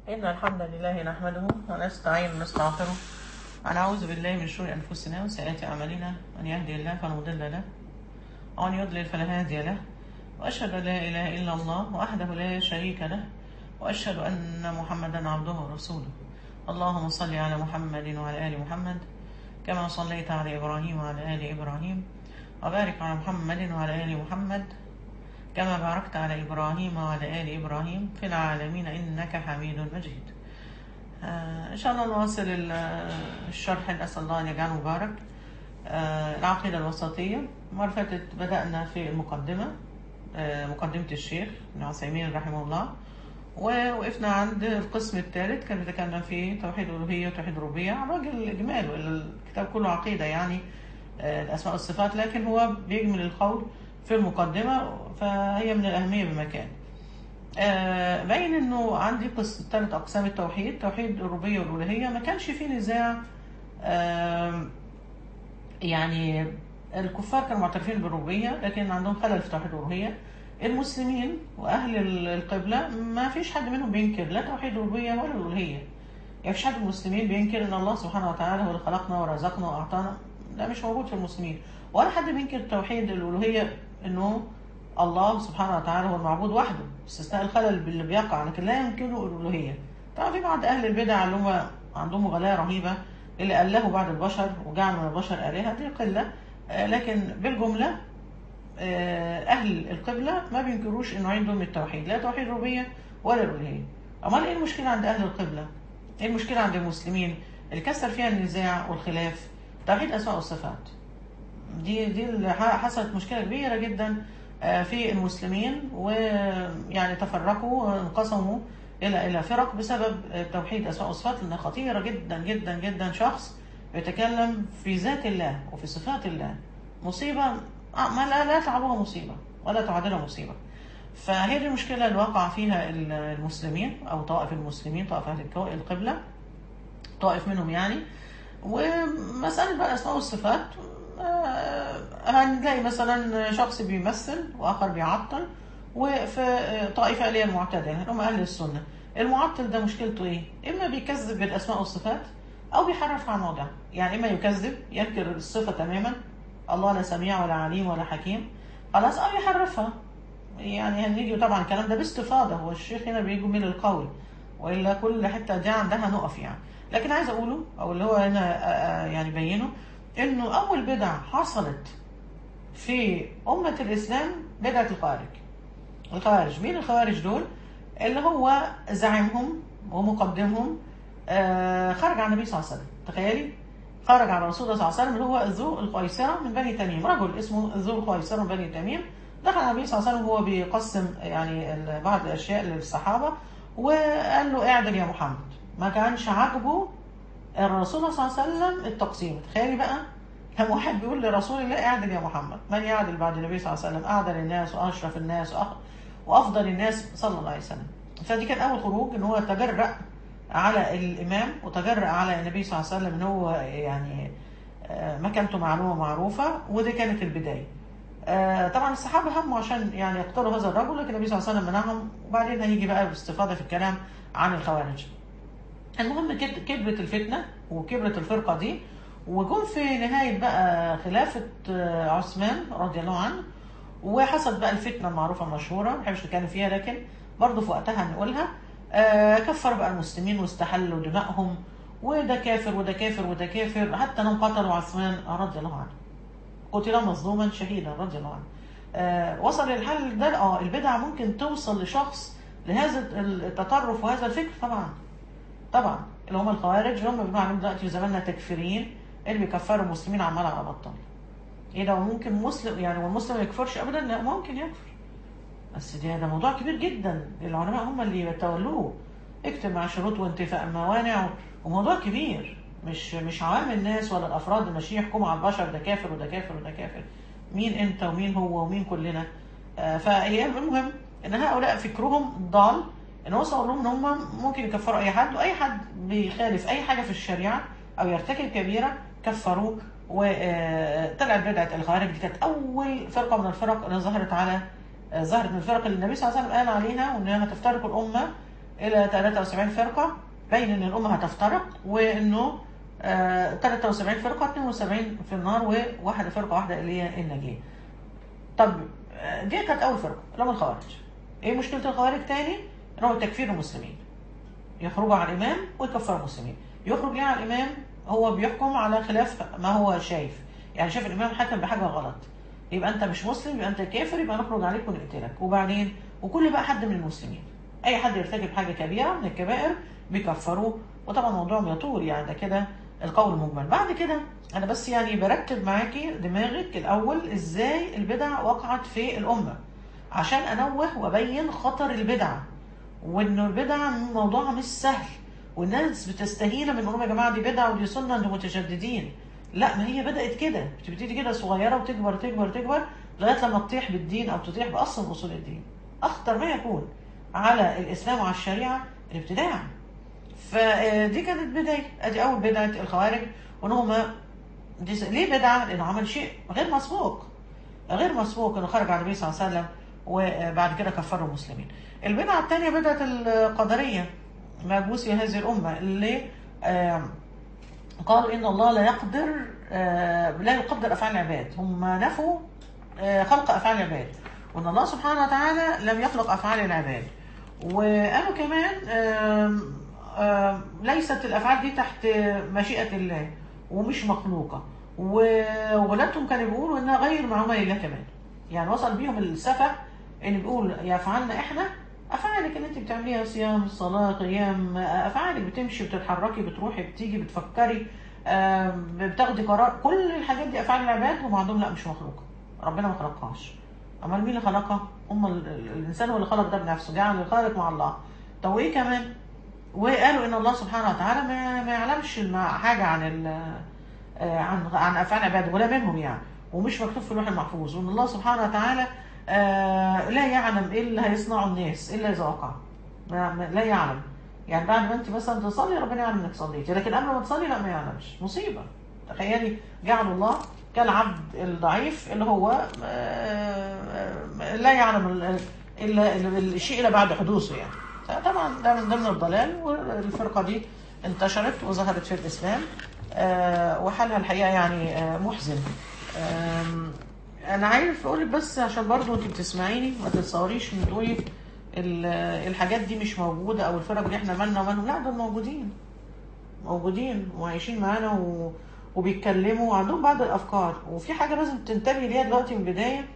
إن الحمد لله نحمده ونستعين ونستغفره ونعوذ بالله من شرور أنفسنا وسيئات أعمالنا من يهدي الله فلا مضل له ومن يضلل فلا هادي له وأشهد أن لا إله إلا الله وحده لا شريك له وأشهد أن محمدا عبده ورسوله اللهم صل على محمد وعلى آل محمد كما صليت على إبراهيم وعلى آل إبراهيم وبارك على محمد وعلى آل محمد كما باركت على إبراهيم وعلى آل إبراهيم في العالمين إنك حميد مجيد آه إن شاء الله نواصل ال- الشرح نسأل الله أن يجعله مبارك آه العقيدة الوسطية المرة اللي فاتت بدأنا في المقدمة آه مقدمة الشيخ ابن عثيمين رحمه الله ووقفنا عند القسم الثالث كان بيتكلم في توحيد الألوهية وتوحيد الربوبية على وجه الإجمال الكتاب كله عقيدة يعني آه، الأسماء والصفات لكن هو بيجمل القول في المقدمة فهي من الأهمية بمكان آه، باين انه عندي قسم ثلاث اقسام التوحيد توحيد الربوبيه والالوهيه ما كانش فيه نزاع آم، يعني الكفار كانوا معترفين بالربوبيه لكن عندهم خلل في توحيد الالوهيه المسلمين واهل ال- القبله ما فيش حد منهم بينكر لا توحيد الربوبيه ولا الالوهيه يعني فيش حد من المسلمين بينكر ان الله سبحانه وتعالى هو اللي خلقنا ورزقنا واعطانا ده مش موجود في المسلمين ولا حد بينكر توحيد الالوهيه انه الله سبحانه وتعالى هو المعبود وحده استثناء الخلل اللي بيقع لكن لا يمكنه الالوهيه طبعا في بعض اهل البدع اللي هم عندهم غلايه رهيبه اللي أله بعض البشر وجعل من البشر آلهة دي قلة آه، لكن بالجملة آه، أهل القبلة ما بينكروش إنه عندهم التوحيد لا توحيد الربوبية ولا الألوهية أمال إيه المشكلة عند أهل القبلة؟ إيه المشكلة عند المسلمين؟ اللي كسر فيها النزاع والخلاف توحيد أسماء والصفات دي دي اللي ح- حصلت مشكله كبيره جدا آه، في المسلمين ويعني تفرقوا وانقسموا الى الى فرق بسبب آه، توحيد اسماء وصفات لانها خطيره جدا جدا جدا شخص يتكلم في ذات الله وفي صفات الله مصيبه آه، ما لا لا تعبها مصيبه ولا تعادلها مصيبه فهي دي المشكله اللي وقع فيها ال- المسلمين او طائف المسلمين طائف اهل الكو- القبله طائف منهم يعني ومسألة بقى الأسماء والصفات آه، هنلاقي مثلا شخص بيمثل وآخر بيعطل وفي طائفة اللي هي المعتدلة اللي هم أهل السنة المعطل ده مشكلته إيه؟ إما بيكذب بالأسماء والصفات أو بيحرف عن وضعها يعني إما يكذب ينكر الصفة تماما الله لا سميع ولا عليم ولا حكيم خلاص أو يحرفها يعني هنيجي طبعا الكلام ده باستفاضة هو الشيخ هنا بيجمل القول وإلا كل حتة دي عندها نقف يعني لكن عايز أقوله أو اللي هو هنا آه، آه، يعني بينه إنه أول بدعة حصلت في أمة الإسلام بدعة الخوارج الخوارج مين الخوارج دول اللي هو زعيمهم ومقدمهم آه، خرج عن النبي صلى الله عليه وسلم تخيلي خرج على رسول الله صلى الله عليه وسلم اللي هو ذو القيصرة من بني تميم رجل اسمه ذو القيصرة من بني تميم دخل على النبي صلى الله عليه وسلم وهو بيقسم يعني ال- بعض الأشياء للصحابة وقال له اعدل يا محمد ما كانش عاجبه الرسول صلى الله عليه وسلم التقسيم تخيلي بقى كم واحد بيقول لرسول الله اعدل يا محمد من يعدل بعد النبي صلى الله عليه وسلم اعدل الناس واشرف الناس وأخ... وافضل الناس صلى الله عليه وسلم فدي كان اول خروج ان هو تجرأ على الامام وتجرأ على النبي صلى الله عليه وسلم ان هو يعني آه، مكانته معلومه معروفه ودي كانت البدايه آه، طبعا الصحابه هموا عشان يعني يقتلوا هذا الرجل لكن النبي صلى الله عليه وسلم منعهم وبعدين هيجي بقى باستفاضه في الكلام عن الخوارج المهم كد- كبرت الفتنة وكبرت الفرقة دي وجم في نهاية بقى خلافة آه، عثمان رضي الله عنه وحصلت بقى الفتنة المعروفة المشهورة ما بحبش نتكلم فيها لكن برضه في وقتها هنقولها آه، كفر بقى المسلمين واستحلوا دمائهم وده كافر وده كافر وده كافر حتى انهم قتلوا عثمان رضي الله عنه قتل مظلوما شهيدا رضي الله عنه آه وصل للحل ده اه البدع ممكن توصل لشخص لهذا التطرف وهذا الفكر طبعا طبعا اللي هم الخوارج اللي هم بيقولوا عليهم دلوقتي في زماننا تكفيريين اللي بيكفروا المسلمين عمال على بطال ايه ده وممكن مسلم يعني والمسلم ما يكفرش ابدا لا ممكن يكفر بس ده ده موضوع كبير جدا العلماء هم اللي يتولوه اكتب مع شروط وانتفاء الموانع وموضوع كبير مش مش عوام الناس ولا الافراد اللي ماشيين يحكموا على البشر ده كافر وده كافر وده كافر مين انت ومين هو ومين كلنا آه فهي المهم ان هؤلاء فكرهم ضال ان وصلوا لهم ان هم ممكن يكفروا اي حد واي حد بيخالف اي حاجه في الشريعه او يرتكب كبيره كفروه وطلعت بدعه الخوارج دي كانت اول فرقه من الفرق اللي ظهرت على ظهرت من الفرق اللي النبي صلى الله عليه وسلم قال عليها وانها هتفترق الامه الى 73 فرقه باين ان الامه هتفترق وانه آه 73 فرقه 72 في النار وواحده فرقه واحده اللي هي النجيه. طب آه، دي كانت اول فرقه اللي هم الخوارج. ايه مشكله الخوارج تاني؟ ان هو تكفير المسلمين. يخرجوا على الامام ويكفروا المسلمين. يخرج ليه على الامام؟ هو بيحكم على خلاف ما هو شايف. يعني شايف الامام حكم بحاجه غلط. يبقى انت مش مسلم يبقى انت كافر يبقى نخرج عليك ونقتلك وبعدين وكل بقى حد من المسلمين اي حد يرتكب حاجه كبيره من الكبائر بيكفروه وطبعا الموضوع يطول يعني ده كده القول المجمل بعد كده انا بس يعني برتب معاكي دماغك الاول ازاي البدع وقعت في الامه عشان انوه وابين خطر البدع وانه البدع موضوع مش سهل والناس بتستهين من انهم يا جماعه دي بدعه ودي سنه انتم متشددين لا ما هي بدات كده بتبتدي كده صغيره وتكبر تكبر تكبر لغايه لما تطيح بالدين او تطيح باصل اصول الدين اخطر ما يكون على الاسلام وعلى الشريعه الابتداع فدي كانت بدايه ادي اول بدعه الخوارج وان هم دي س- ليه بدعه؟ لانه عمل شيء غير مسبوق غير مسبوق انه خرج على النبي صلى الله عليه وسلم وبعد كده كفروا المسلمين. البدعه الثانيه بدعه القدريه مجوسي هذه الامه اللي آم، قالوا ان الله لا يقدر آه، لا يقدر افعال العباد هم نفوا آه، خلق افعال العباد وان الله سبحانه وتعالى لم يخلق افعال العباد وقالوا كمان آم، آم، ليست الافعال دي تحت مشيئه الله ومش مخلوقه وولادهم كانوا بيقولوا انها غير معلومه لله كمان يعني وصل بيهم السفه ان بيقول يفعلنا احنا افعالك اللي انت بتعمليها صيام صلاه قيام افعالك بتمشي بتتحركي بتروحي بتيجي بتفكري آم، بتاخدي قرار كل الحاجات دي افعال العباد هم عندهم لا مش مخلوقه ربنا ما خلقهاش امال مين اللي خلقها هم ال- ال- الانسان هو اللي خلق ده بنفسه جعل الخالق مع الله طب وايه كمان وقالوا ان الله سبحانه وتعالى ما, ما يعلمش الم- حاجه عن ال- آه، عن عن افعال عباده ولا منهم يعني ومش مكتوب في اللوح المحفوظ وان الله سبحانه وتعالى آه، لا يعلم ايه اللي هيصنعه الناس الا اذا وقع ما- ما- لا يعلم يعني بعد ما انت مثلا تصلي ربنا يعلم انك صليتي لكن قبل ما تصلي لا ما يعلمش مصيبه تخيلي جعل الله كالعبد الضعيف اللي هو آه، لا يعلم ال- الا ال- الشيء الا بعد حدوثه يعني طبعا ده من ضمن الضلال والفرقه دي انتشرت وظهرت في الاسلام آه، وحالها الحقيقه يعني آه، محزن آم، انا عارف اقول لك بس عشان برضو انت بتسمعيني ما تتصوريش ان تقولي ال- الحاجات دي مش موجوده او الفرق اللي احنا مالنا ومالهم لا دول موجودين موجودين وعايشين معانا و... وبيتكلموا وعندهم بعض الافكار وفي حاجه لازم تنتبهي ليها دلوقتي من البدايه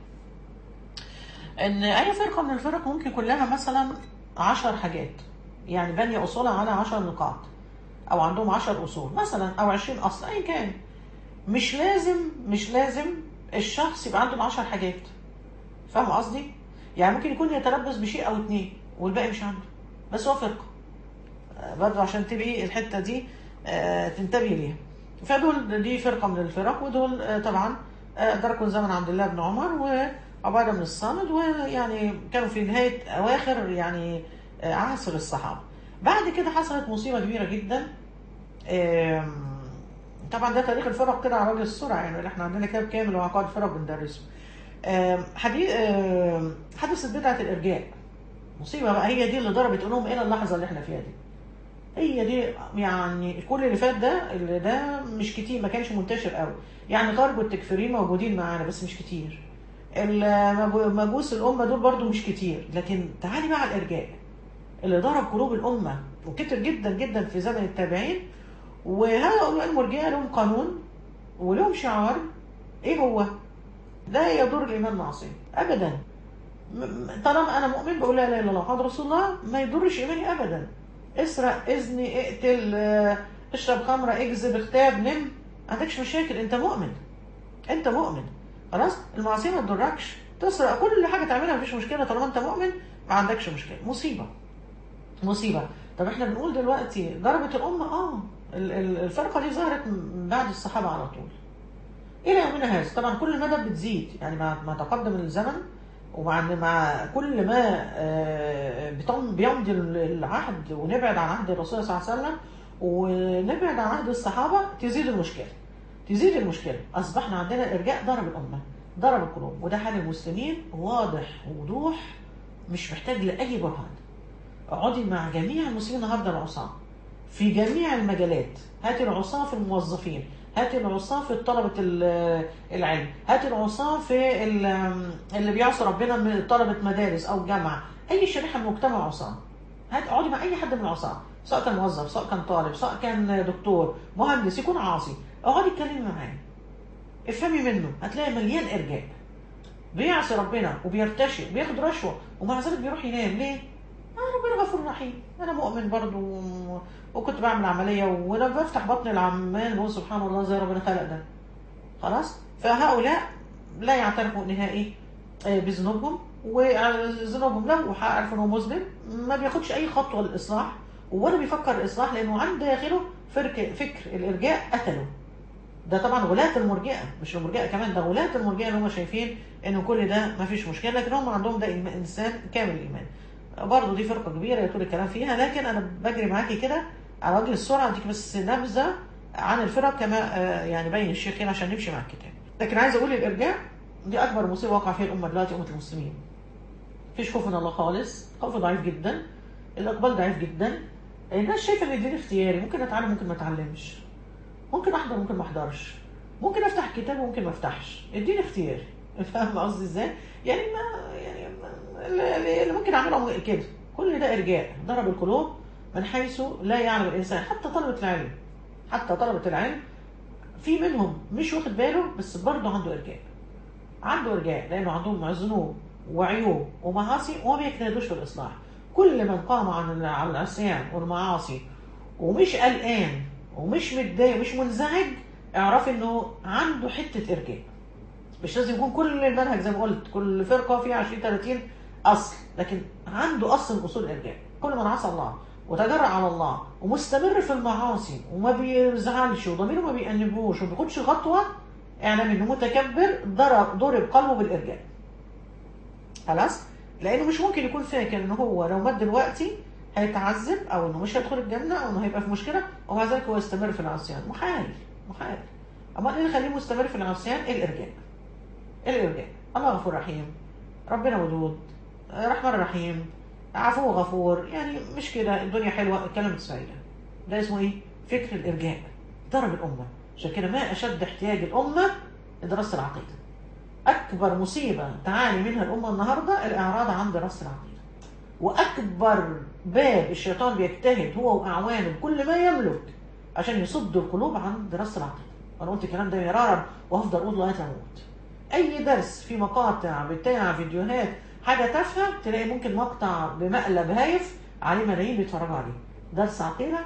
ان اي فرقه من الفرق ممكن يكون لها مثلا عشر حاجات يعني بانيه اصولها على عشر نقاط او عندهم عشر اصول مثلا او عشرين اصل اي كان مش لازم مش لازم الشخص يبقى عنده العشر حاجات فاهم قصدي؟ يعني ممكن يكون يتلبس بشيء او اتنين والباقي مش عنده بس هو فرقه آه، برضه عشان تبقي الحته دي آه، تنتبهي ليها فدول دي فرقه من الفرق ودول آه، طبعا آه، دركوا زمن عبد الله بن عمر وعباده بن الصامت ويعني كانوا في نهايه اواخر يعني آه، عصر الصحابه بعد كده حصلت مصيبه كبيره جدا آم، طبعا ده تاريخ الفرق كده على وجه السرعه يعني احنا عندنا كتاب كامل وعقائد الفرق بندرسه آم، حديث آم، حدثت بدعه الارجاء مصيبه بقى هي دي اللي ضربت قلوبهم الى اللحظه اللي احنا فيها دي هي دي يعني كل اللي فات ده اللي ده مش كتير ما كانش منتشر قوي يعني غرب والتكفيرين موجودين معانا بس مش كتير المجو- مجوس الامه دول برضو مش كتير لكن تعالي بقى على الارجاء اللي ضرب قلوب الامه وكتر جدا جدا في زمن التابعين وهؤلاء المرجئه لهم قانون ولهم شعار ايه هو؟ لا يضر الايمان معصيه ابدا م- م- طالما انا مؤمن بقول لا اله الا الله محمد رسول الله ما يضرش ايماني ابدا اسرق اذني اقتل آه، اشرب خمره اكذب اغتاب نم ما عندكش مشاكل انت مؤمن انت مؤمن خلاص المعصيه ما تضركش تسرق كل حاجه تعملها مفيش مشكله طالما انت مؤمن ما عندكش مشكله مصيبه مصيبه طب احنا بنقول دلوقتي ضربت الامه اه ال- ال- الفرقه دي ظهرت من بعد الصحابه على طول الى يومنا هذا طبعا كل مدى بتزيد يعني مع ما تقدم الزمن ومع مع كل ما آه، بتم- بيمضي العهد ونبعد عن عهد الرسول صلى الله عليه وسلم ونبعد عن عهد الصحابه تزيد المشكله تزيد المشكله اصبحنا عندنا ارجاء ضرب الامه ضرب القلوب وده حال المسلمين واضح ووضوح مش محتاج لاي برهان اقعدي مع جميع المسلمين النهارده العصاه في جميع المجالات هاتي العصاه في الموظفين هاتي العصاه في طلبه ال- العلم هاتي العصاه في ال- اللي بيعصوا ربنا من طلبه مدارس او جامعه اي شريحه من المجتمع عصاه هات اقعدي مع اي حد من العصاه سواء كان موظف سواء كان طالب سواء كان دكتور مهندس يكون عاصي اقعدي اتكلمي معاه افهمي منه هتلاقي مليان ارجاء بيعصي ربنا وبيرتشي وبياخد رشوه ومع ذلك بيروح ينام ليه؟ آه ربنا غفور رحيم انا مؤمن برضو و- وكنت بعمل عمليه ولما بفتح بطن العمال بقول سبحان الله زي ربنا خلق ده خلاص فهؤلاء لا يعترفوا نهائي آه، بذنوبهم وذنوبهم لو عارف انه مذنب ما بياخدش اي خطوه للاصلاح ولا بيفكر الاصلاح لانه عند داخله فكر فكر الارجاء قتله ده طبعا غلاة المرجئه مش المرجئه كمان ده غلاة المرجئه اللي هم شايفين ان كل ده ما فيش مشكله لكن هم عندهم ده إيمان- انسان كامل الايمان برضه دي فرقه كبيره يطول الكلام فيها لكن انا بجري معاكي كده على وجه السرعه اديك بس نبذه عن الفرق كما آه، يعني بين الشيخ هنا عشان نمشي مع الكتاب لكن عايز اقول الارجاع دي اكبر مصيبه وقع فيها الامه دلوقتي امه المسلمين مفيش خوف من الله خالص خوف ضعيف جدا الاقبال ضعيف جدا الناس شايفه ان الدين اختياري ممكن اتعلم ممكن ما اتعلمش ممكن احضر ممكن ما احضرش ممكن افتح كتاب وممكن ما افتحش الدين اختياري فاهم قصدي ازاي يعني ما يعني ما اللي اللي ممكن اعمله كده كل ده ارجاء ضرب القلوب من حيث لا يعلم الانسان حتى طلبه العلم حتى طلبه العلم في منهم مش واخد باله بس برضه عنده ارجاء عنده ارجاء لانه عندهم ذنوب وعيوب ومعاصي وما بيجتهدوش في الاصلاح كل من قام عن على العصيان والمعاصي ومش قلقان ومش متضايق ومش منزعج اعرف انه عنده حته ارجاء مش لازم يكون كل المنهج زي ما قلت كل فرقه فيها 20 30 اصل لكن عنده اصل من اصول الارجاء كل من عصى الله وتجرأ على الله ومستمر في المعاصي وما بيزعلش وضميره ما بيأنبوش وما بياخدش خطوه اعلم انه متكبر ضرب ضرب قلبه بالارجاء خلاص لانه مش ممكن يكون فاكر ان هو لو مات دلوقتي هيتعذب او انه مش هيدخل الجنه او انه هيبقى في مشكله ومع ذلك هو يستمر في العصيان محال محال اما ايه اللي يخليه مستمر في العصيان الارجاء الارجاء الله غفور رحيم ربنا ودود رحمن رحيم عفو غفور يعني مش كده الدنيا حلوه الكلام اسماعيل ده اسمه ايه فكر الارجاء ضرب الامه عشان كده ما اشد احتياج الامه لدراسه العقيده اكبر مصيبه تعاني منها الامه النهارده الاعراض عن دراسه العقيده واكبر باب الشيطان بيجتهد هو واعوانه بكل ما يملك عشان يصد القلوب عن دراسه العقيده وانا قلت الكلام ده مرارا وهفضل اقول لغايه ما اموت اي درس في مقاطع بتاع فيديوهات حاجه تافهه تلاقي ممكن مقطع بمقلب هايف عليه ملايين بيتفرجوا عليه درس عقيده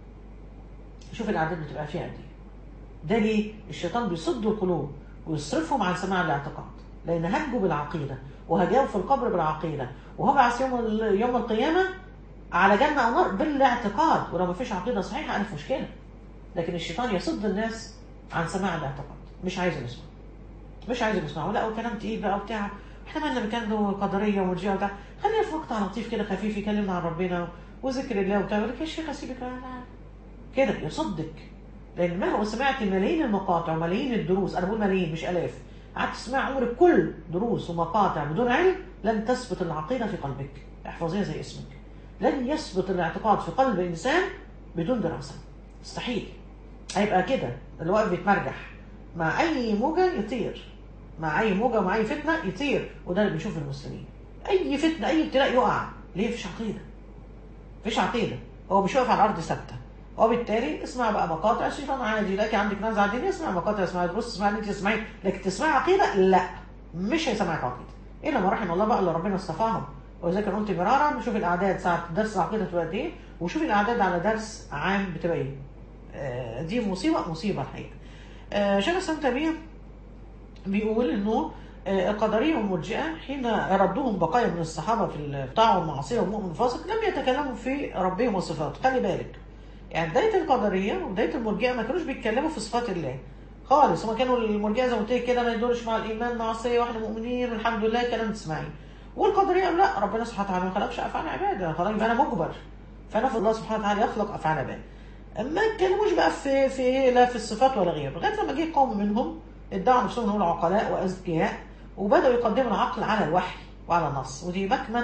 شوف الاعداد بتبقى فيها قد ايه ده ليه الشيطان بيصد القلوب ويصرفهم عن سماع الاعتقاد لان هجوا بالعقيده وهجاهم في القبر بالعقيده وهبعث يوم ال- يوم القيامه على جنه او نار بالاعتقاد ولو ما فيش عقيده صحيحه انا في مشكله لكن الشيطان يصد الناس عن سماع الاعتقاد مش عايز يسمع مش عايز يسمعوا لا وكلام تقيل بقى وبتاع احنا مالنا بكلام ده قدريه ومرجئه وبتاع خلينا في مقطع لطيف كده خفيف يكلمنا عن ربنا وذكر الله وبتاع يقول لك يا شيخ اسيبك لا لا. كده يصدك لان مهما سمعت ملايين المقاطع وملايين الدروس انا بقول ملايين مش الاف قعدت تسمع عمرك كل دروس ومقاطع بدون علم لن تثبت العقيده في قلبك احفظيها زي اسمك لن يثبت الاعتقاد في قلب انسان بدون دراسه مستحيل هيبقى كده اللي واقف بيتمرجح مع اي موجه يطير مع اي موجه ومع اي فتنه يطير وده اللي بنشوفه في المسلمين اي فتنه اي ابتلاء يقع ليه مفيش عقيده مفيش عقيده هو مش واقف على الارض ثابته وبالتالي اسمع بقى مقاطع الشيطان عادي لكن عندك ناس عاديين اسمع مقاطع اسمع بص اسمع اللي انت تسمعيه لكن تسمع عقيده لا مش هيسمعك عقيده الا ما رحم الله بقى اللي ربنا اصطفاهم ولذلك انا قلت مرارا نشوف الاعداد ساعه درس العقيده بتبقى قد ايه وشوف الاعداد على درس عام بتبقى ايه آه، دي مصيبه مصيبه الحقيقه آه، شيخ الاسلام تيميه بيقول انه آه، القدريه والمرجئه حين ردهم بقايا من الصحابه في الطاعه والمعصيه والمؤمن الفاسق لم يتكلموا في ربهم وصفاته خلي بالك يعني بدايه القدريه وبدايه المرجئه ما كانوش بيتكلموا في صفات الله خالص هما كانوا المرجئه زي ما قلت لك كده ما يدورش مع الايمان معصيه واحنا مؤمنين والحمد لله كلام تسمعيه والقدريه قالوا لا ربنا سبحانه وتعالى ما خلقش افعال عباده خلاص يبقى انا مجبر فانا الله سبحانه وتعالى يخلق افعال عباده ما اتكلموش بقى في في ايه لا في الصفات ولا غيره لغايه لما جه قوم منهم ادعوا نفسهم انهم عقلاء واذكياء وبداوا يقدموا العقل على الوحي وعلى النص ودي مكمن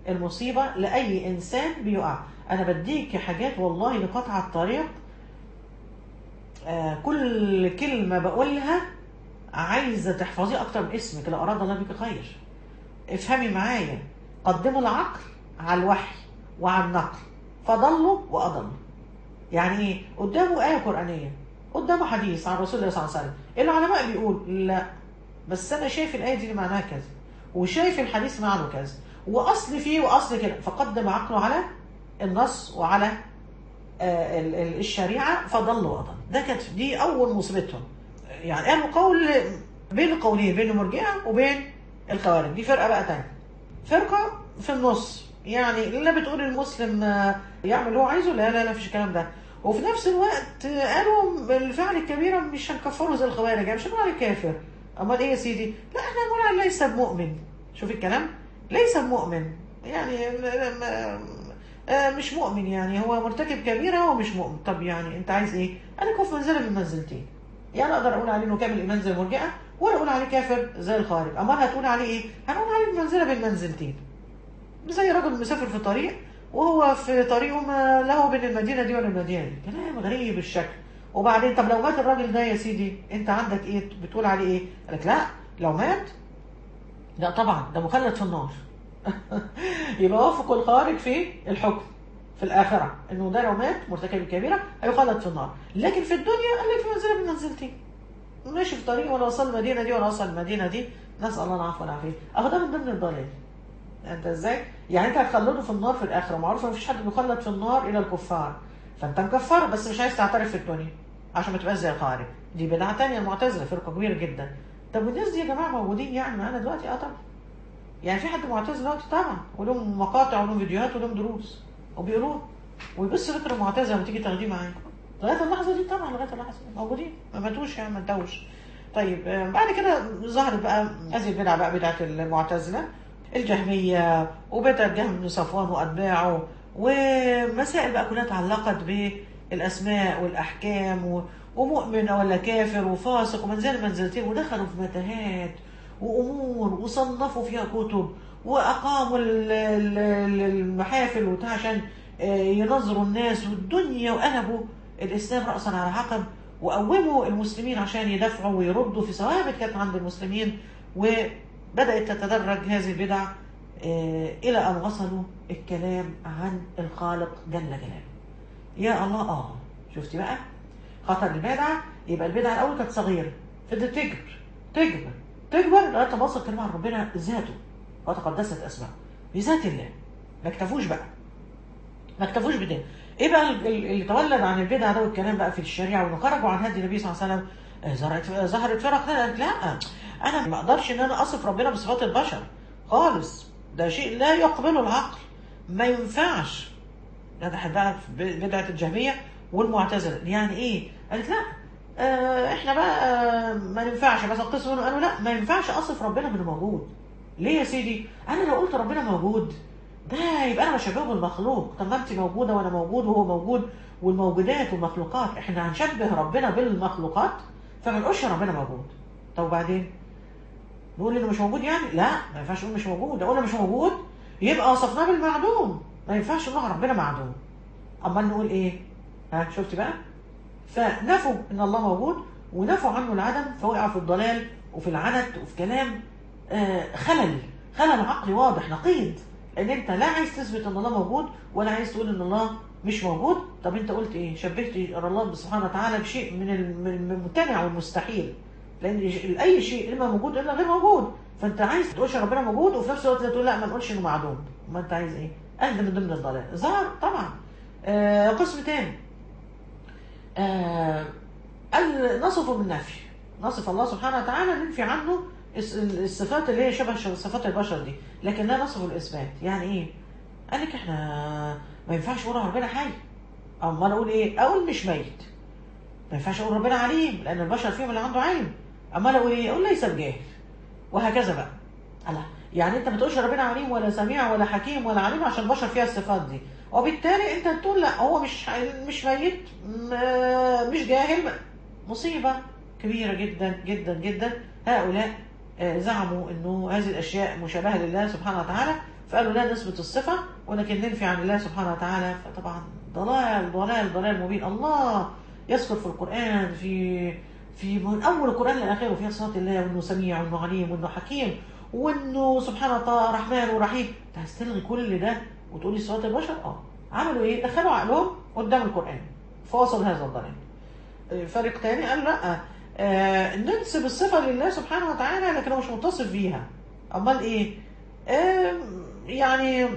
المصيبه لاي انسان بيقع انا بديك حاجات والله لقطع الطريق آه كل كلمه بقولها عايزه تحفظيه اكتر من اسمك لا اراد الله بك خير افهمي معايا قدموا العقل على الوحي وعلى النقل فضلوا واضلوا يعني ايه قدامه ايه قرانيه قدامه حديث عن رسول الله صلى الله عليه وسلم العلماء بيقول لا بس انا شايف الايه دي معناها كذا وشايف الحديث معناه كذا واصل فيه واصل كده فقدم عقله على النص وعلى آه ال- ال- الشريعه فضل وضل ده كانت دي اول مصيبتهم يعني قالوا قول بين القولين بين المرجئه وبين الخوارج دي فرقه بقى تانية فرقه في النص يعني لا بتقول المسلم آه، يعمل اللي هو عايزه لا لا لا مفيش الكلام ده وفي نفس الوقت آه، قالوا بالفعل الكبيره مش هنكفره زي الخوارج يعني مش هنقول عليه كافر امال ايه يا سيدي لا احنا هنقول عليه ليس بمؤمن شوف الكلام ليس بمؤمن يعني م- م- آه، مش مؤمن يعني هو مرتكب كبيره هو مش مؤمن طب يعني انت عايز ايه انا كف منزله من منزلتين يعني اقدر اقول عليه انه كامل ايمان زي المرجئه ولا اقول عليه كافر زي الخارج امال هتقول عليه ايه هنقول عليه منزله بين منزلتين زي راجل مسافر في طريق وهو في طريقه ما له بين المدينه دي ولا المدينه دي كلام غريب الشكل وبعدين طب لو مات الراجل ده يا سيدي انت عندك ايه بتقول عليه ايه قال لك لا لو مات لا طبعا ده مخلد في النار يبقى وافق الخارج في الحكم في الآخرة إنه ده لو مات مرتكب الكبيرة هيخلد في النار لكن في الدنيا قال لك في منزلة من منزلتين ماشي في طريق ولا وصل المدينة دي ولا وصل المدينة دي نسأل الله العفو والعافية أهو ده من ضمن الضلال انت ازاي؟ يعني انت هتخلده في النار في الاخره معروف ما فيش حد بيخلد في النار الا الكفار فانت مكفر بس مش عايز تعترف في الدنيا عشان ما تبقاش زي الخارج دي بدعه تانية المعتزله فرقه كبيره جدا طب والناس دي يا جماعه موجودين يعني معانا دلوقتي اه طبعا يعني في حد معتزل دلوقتي طبعا ولهم مقاطع ولهم فيديوهات ولهم دروس وبيقولوه ويبص فكر المعتزله لما تيجي تاخديه معاك لغايه اللحظه دي طبعا لغايه اللحظه دي موجودين ما ماتوش يعني ما انتهوش طيب آه، بعد كده ظهرت بقى هذه البدعه بقى بدعه المعتزله الجهميه وبدعه جهم بن صفوان واتباعه ومسائل بقى كلها تعلقت بالاسماء والاحكام و- ومؤمن ولا كافر وفاسق ومنزل منزلتين ودخلوا في متاهات وامور وصنفوا فيها كتب واقاموا ال- ال- ال- المحافل وبتاع عشان آه، ينظروا الناس والدنيا وقلبوا الاسلام راسا على عقب وقوموا المسلمين عشان يدافعوا ويردوا في ثوابت كانت عند المسلمين وبدات تتدرج هذه البدع آه، الى ان وصلوا الكلام عن الخالق جل جلاله. يا الله اه شفتي بقى خطر البدعه يبقى البدعه الاول كانت صغيره فضلت تكبر تكبر تكبر لغايه ما وصلت كلمه عن ربنا ذاته وتقدست اسماءه بذات الله ما اكتفوش بقى ما اكتفوش بده ايه بقى ال- ال- اللي تولد عن البدع ده والكلام بقى في الشريعه وانه خرجوا عن هدي النبي صلى الله عليه وسلم آه، ظهرت ظهرت فرق لا لا انا ما اقدرش ان انا اصف ربنا بصفات البشر خالص ده شيء لا يقبله العقل ما ينفعش ده ده بقى في بدعه الجهميه والمعتزله يعني ايه؟ قالت لا آه احنا بقى آه ما ينفعش مثلا قسم منهم قالوا لا ما ينفعش اصف ربنا بانه موجود ليه يا سيدي؟ انا لو قلت ربنا موجود ده يبقى انا بشبهه بالمخلوق طب ما انت موجوده وانا موجود وهو موجود والموجودات والمخلوقات احنا هنشبه ربنا بالمخلوقات فما نقولش ربنا موجود طب وبعدين نقول انه مش موجود يعني لا ما ينفعش نقول مش موجود لو قلنا مش موجود يبقى وصفناه بالمعدوم ما ينفعش نقول ربنا معدوم امال نقول ايه ها شفت بقى فنفوا ان الله موجود ونفوا عنه العدم فوقعوا في الضلال وفي العنت وفي كلام آه خلل خلل عقلي واضح نقيض ان انت لا عايز تثبت ان الله موجود ولا عايز تقول ان الله مش موجود طب انت قلت ايه شبهت الله سبحانه وتعالى بشيء من الم- من الممتنع والمستحيل لان اي شيء اما موجود الا غير موجود فانت عايز تقولش ربنا موجود وفي نفس الوقت تقول لا ما نقولش انه معدوم ما انت عايز ايه اهدى من ضمن الضلال ظهر طبعا آه قسم تاني آه قال نصفه بالنفي نصف الله سبحانه وتعالى ننفي عنه الس- الصفات اللي هي شبه ش- صفات البشر دي لكن لا نصفه بالاثبات يعني ايه قال لك احنا ما ينفعش نقول ربنا حي امال اقول ايه اقول مش ميت ما ينفعش اقول ربنا عليم لان البشر فيهم اللي عنده علم امال اقول ايه اقول ليس بجاهل وهكذا بقى الله يعني انت ما تقولش ربنا عليم ولا سميع ولا حكيم ولا عليم عشان البشر فيها الصفات دي وبالتالي انت تقول لا هو مش مش ميت م- مش جاهل مصيبه كبيره جدا جدا جدا هؤلاء آه، زعموا انه هذه الاشياء مشابهه لله سبحانه وتعالى فقالوا لا نثبت الصفه ولكن ننفي عن الله سبحانه وتعالى فطبعا ضلال ضلال ضلال مبين الله يذكر في القران في في من اول القران لاخره فيها صفات الله وانه سميع وانه عليم وانه حكيم وانه سبحانه وتعالى رحمن ورحيم انت عايز تلغي كل ده وتقولي صفات البشر اه عملوا ايه؟ دخلوا عقلهم قدام القران فوصل هذا الضلال فريق تاني قال لا آه ننسب الصفه لله سبحانه وتعالى لكن هو مش متصف بيها امال ايه؟ آه يعني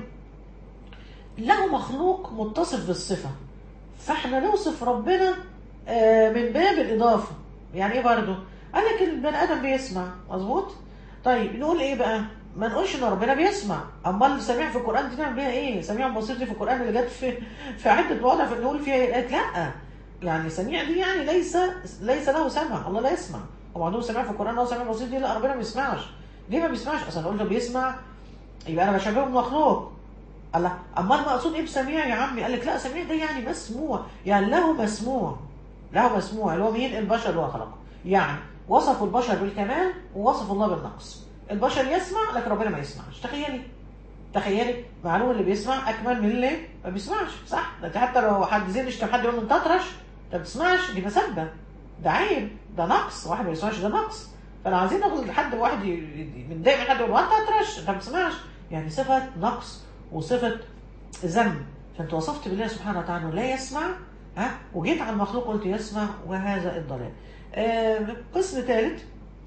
له مخلوق متصف بالصفه فاحنا نوصف ربنا آه من باب الاضافه يعني ايه برضه؟ قال لك البني ادم بيسمع مظبوط؟ طيب نقول ايه بقى؟ ما نقولش ان ربنا بيسمع امال سميع في القران دي نعمل بيها ايه؟ سميع بصير دي في القران اللي جت في في عده مواضع في نقول فيها ايه؟ لا يعني سميع دي يعني ليس ليس له سمع الله لا يسمع هو عندهم سميع في القران هو سميع بصير دي لا ربنا ما بيسمعش ليه ما بيسمعش؟ اصل اقول له بيسمع يبقى انا بشبهه بمخلوق الله امال مقصود ايه بسميع يا عمي؟ قال لك لا سميع ده يعني مسموع يعني له مسموع له مسموع اللي هو مين؟ البشر اللي هو خلقه يعني وصفوا البشر بالكمال ووصفوا الله بالنقص البشر يسمع لكن ربنا ما يسمعش تخيلي تخيلي معلوم اللي بيسمع اكمل من اللي ما بيسمعش صح ده انت حتى لو حد زين يشتم حد يقول له انت اطرش انت ما بتسمعش دي مسبه ده عيب ده نقص واحد ما بيسمعش ده نقص فلو عايزين ناخد لحد واحد متضايق من حد يقول له انت اطرش انت ما بتسمعش يعني صفه نقص وصفه ذنب فانت وصفت بالله سبحانه وتعالى لا يسمع ها وجيت على المخلوق قلت يسمع وهذا الضلال آه قسم ثالث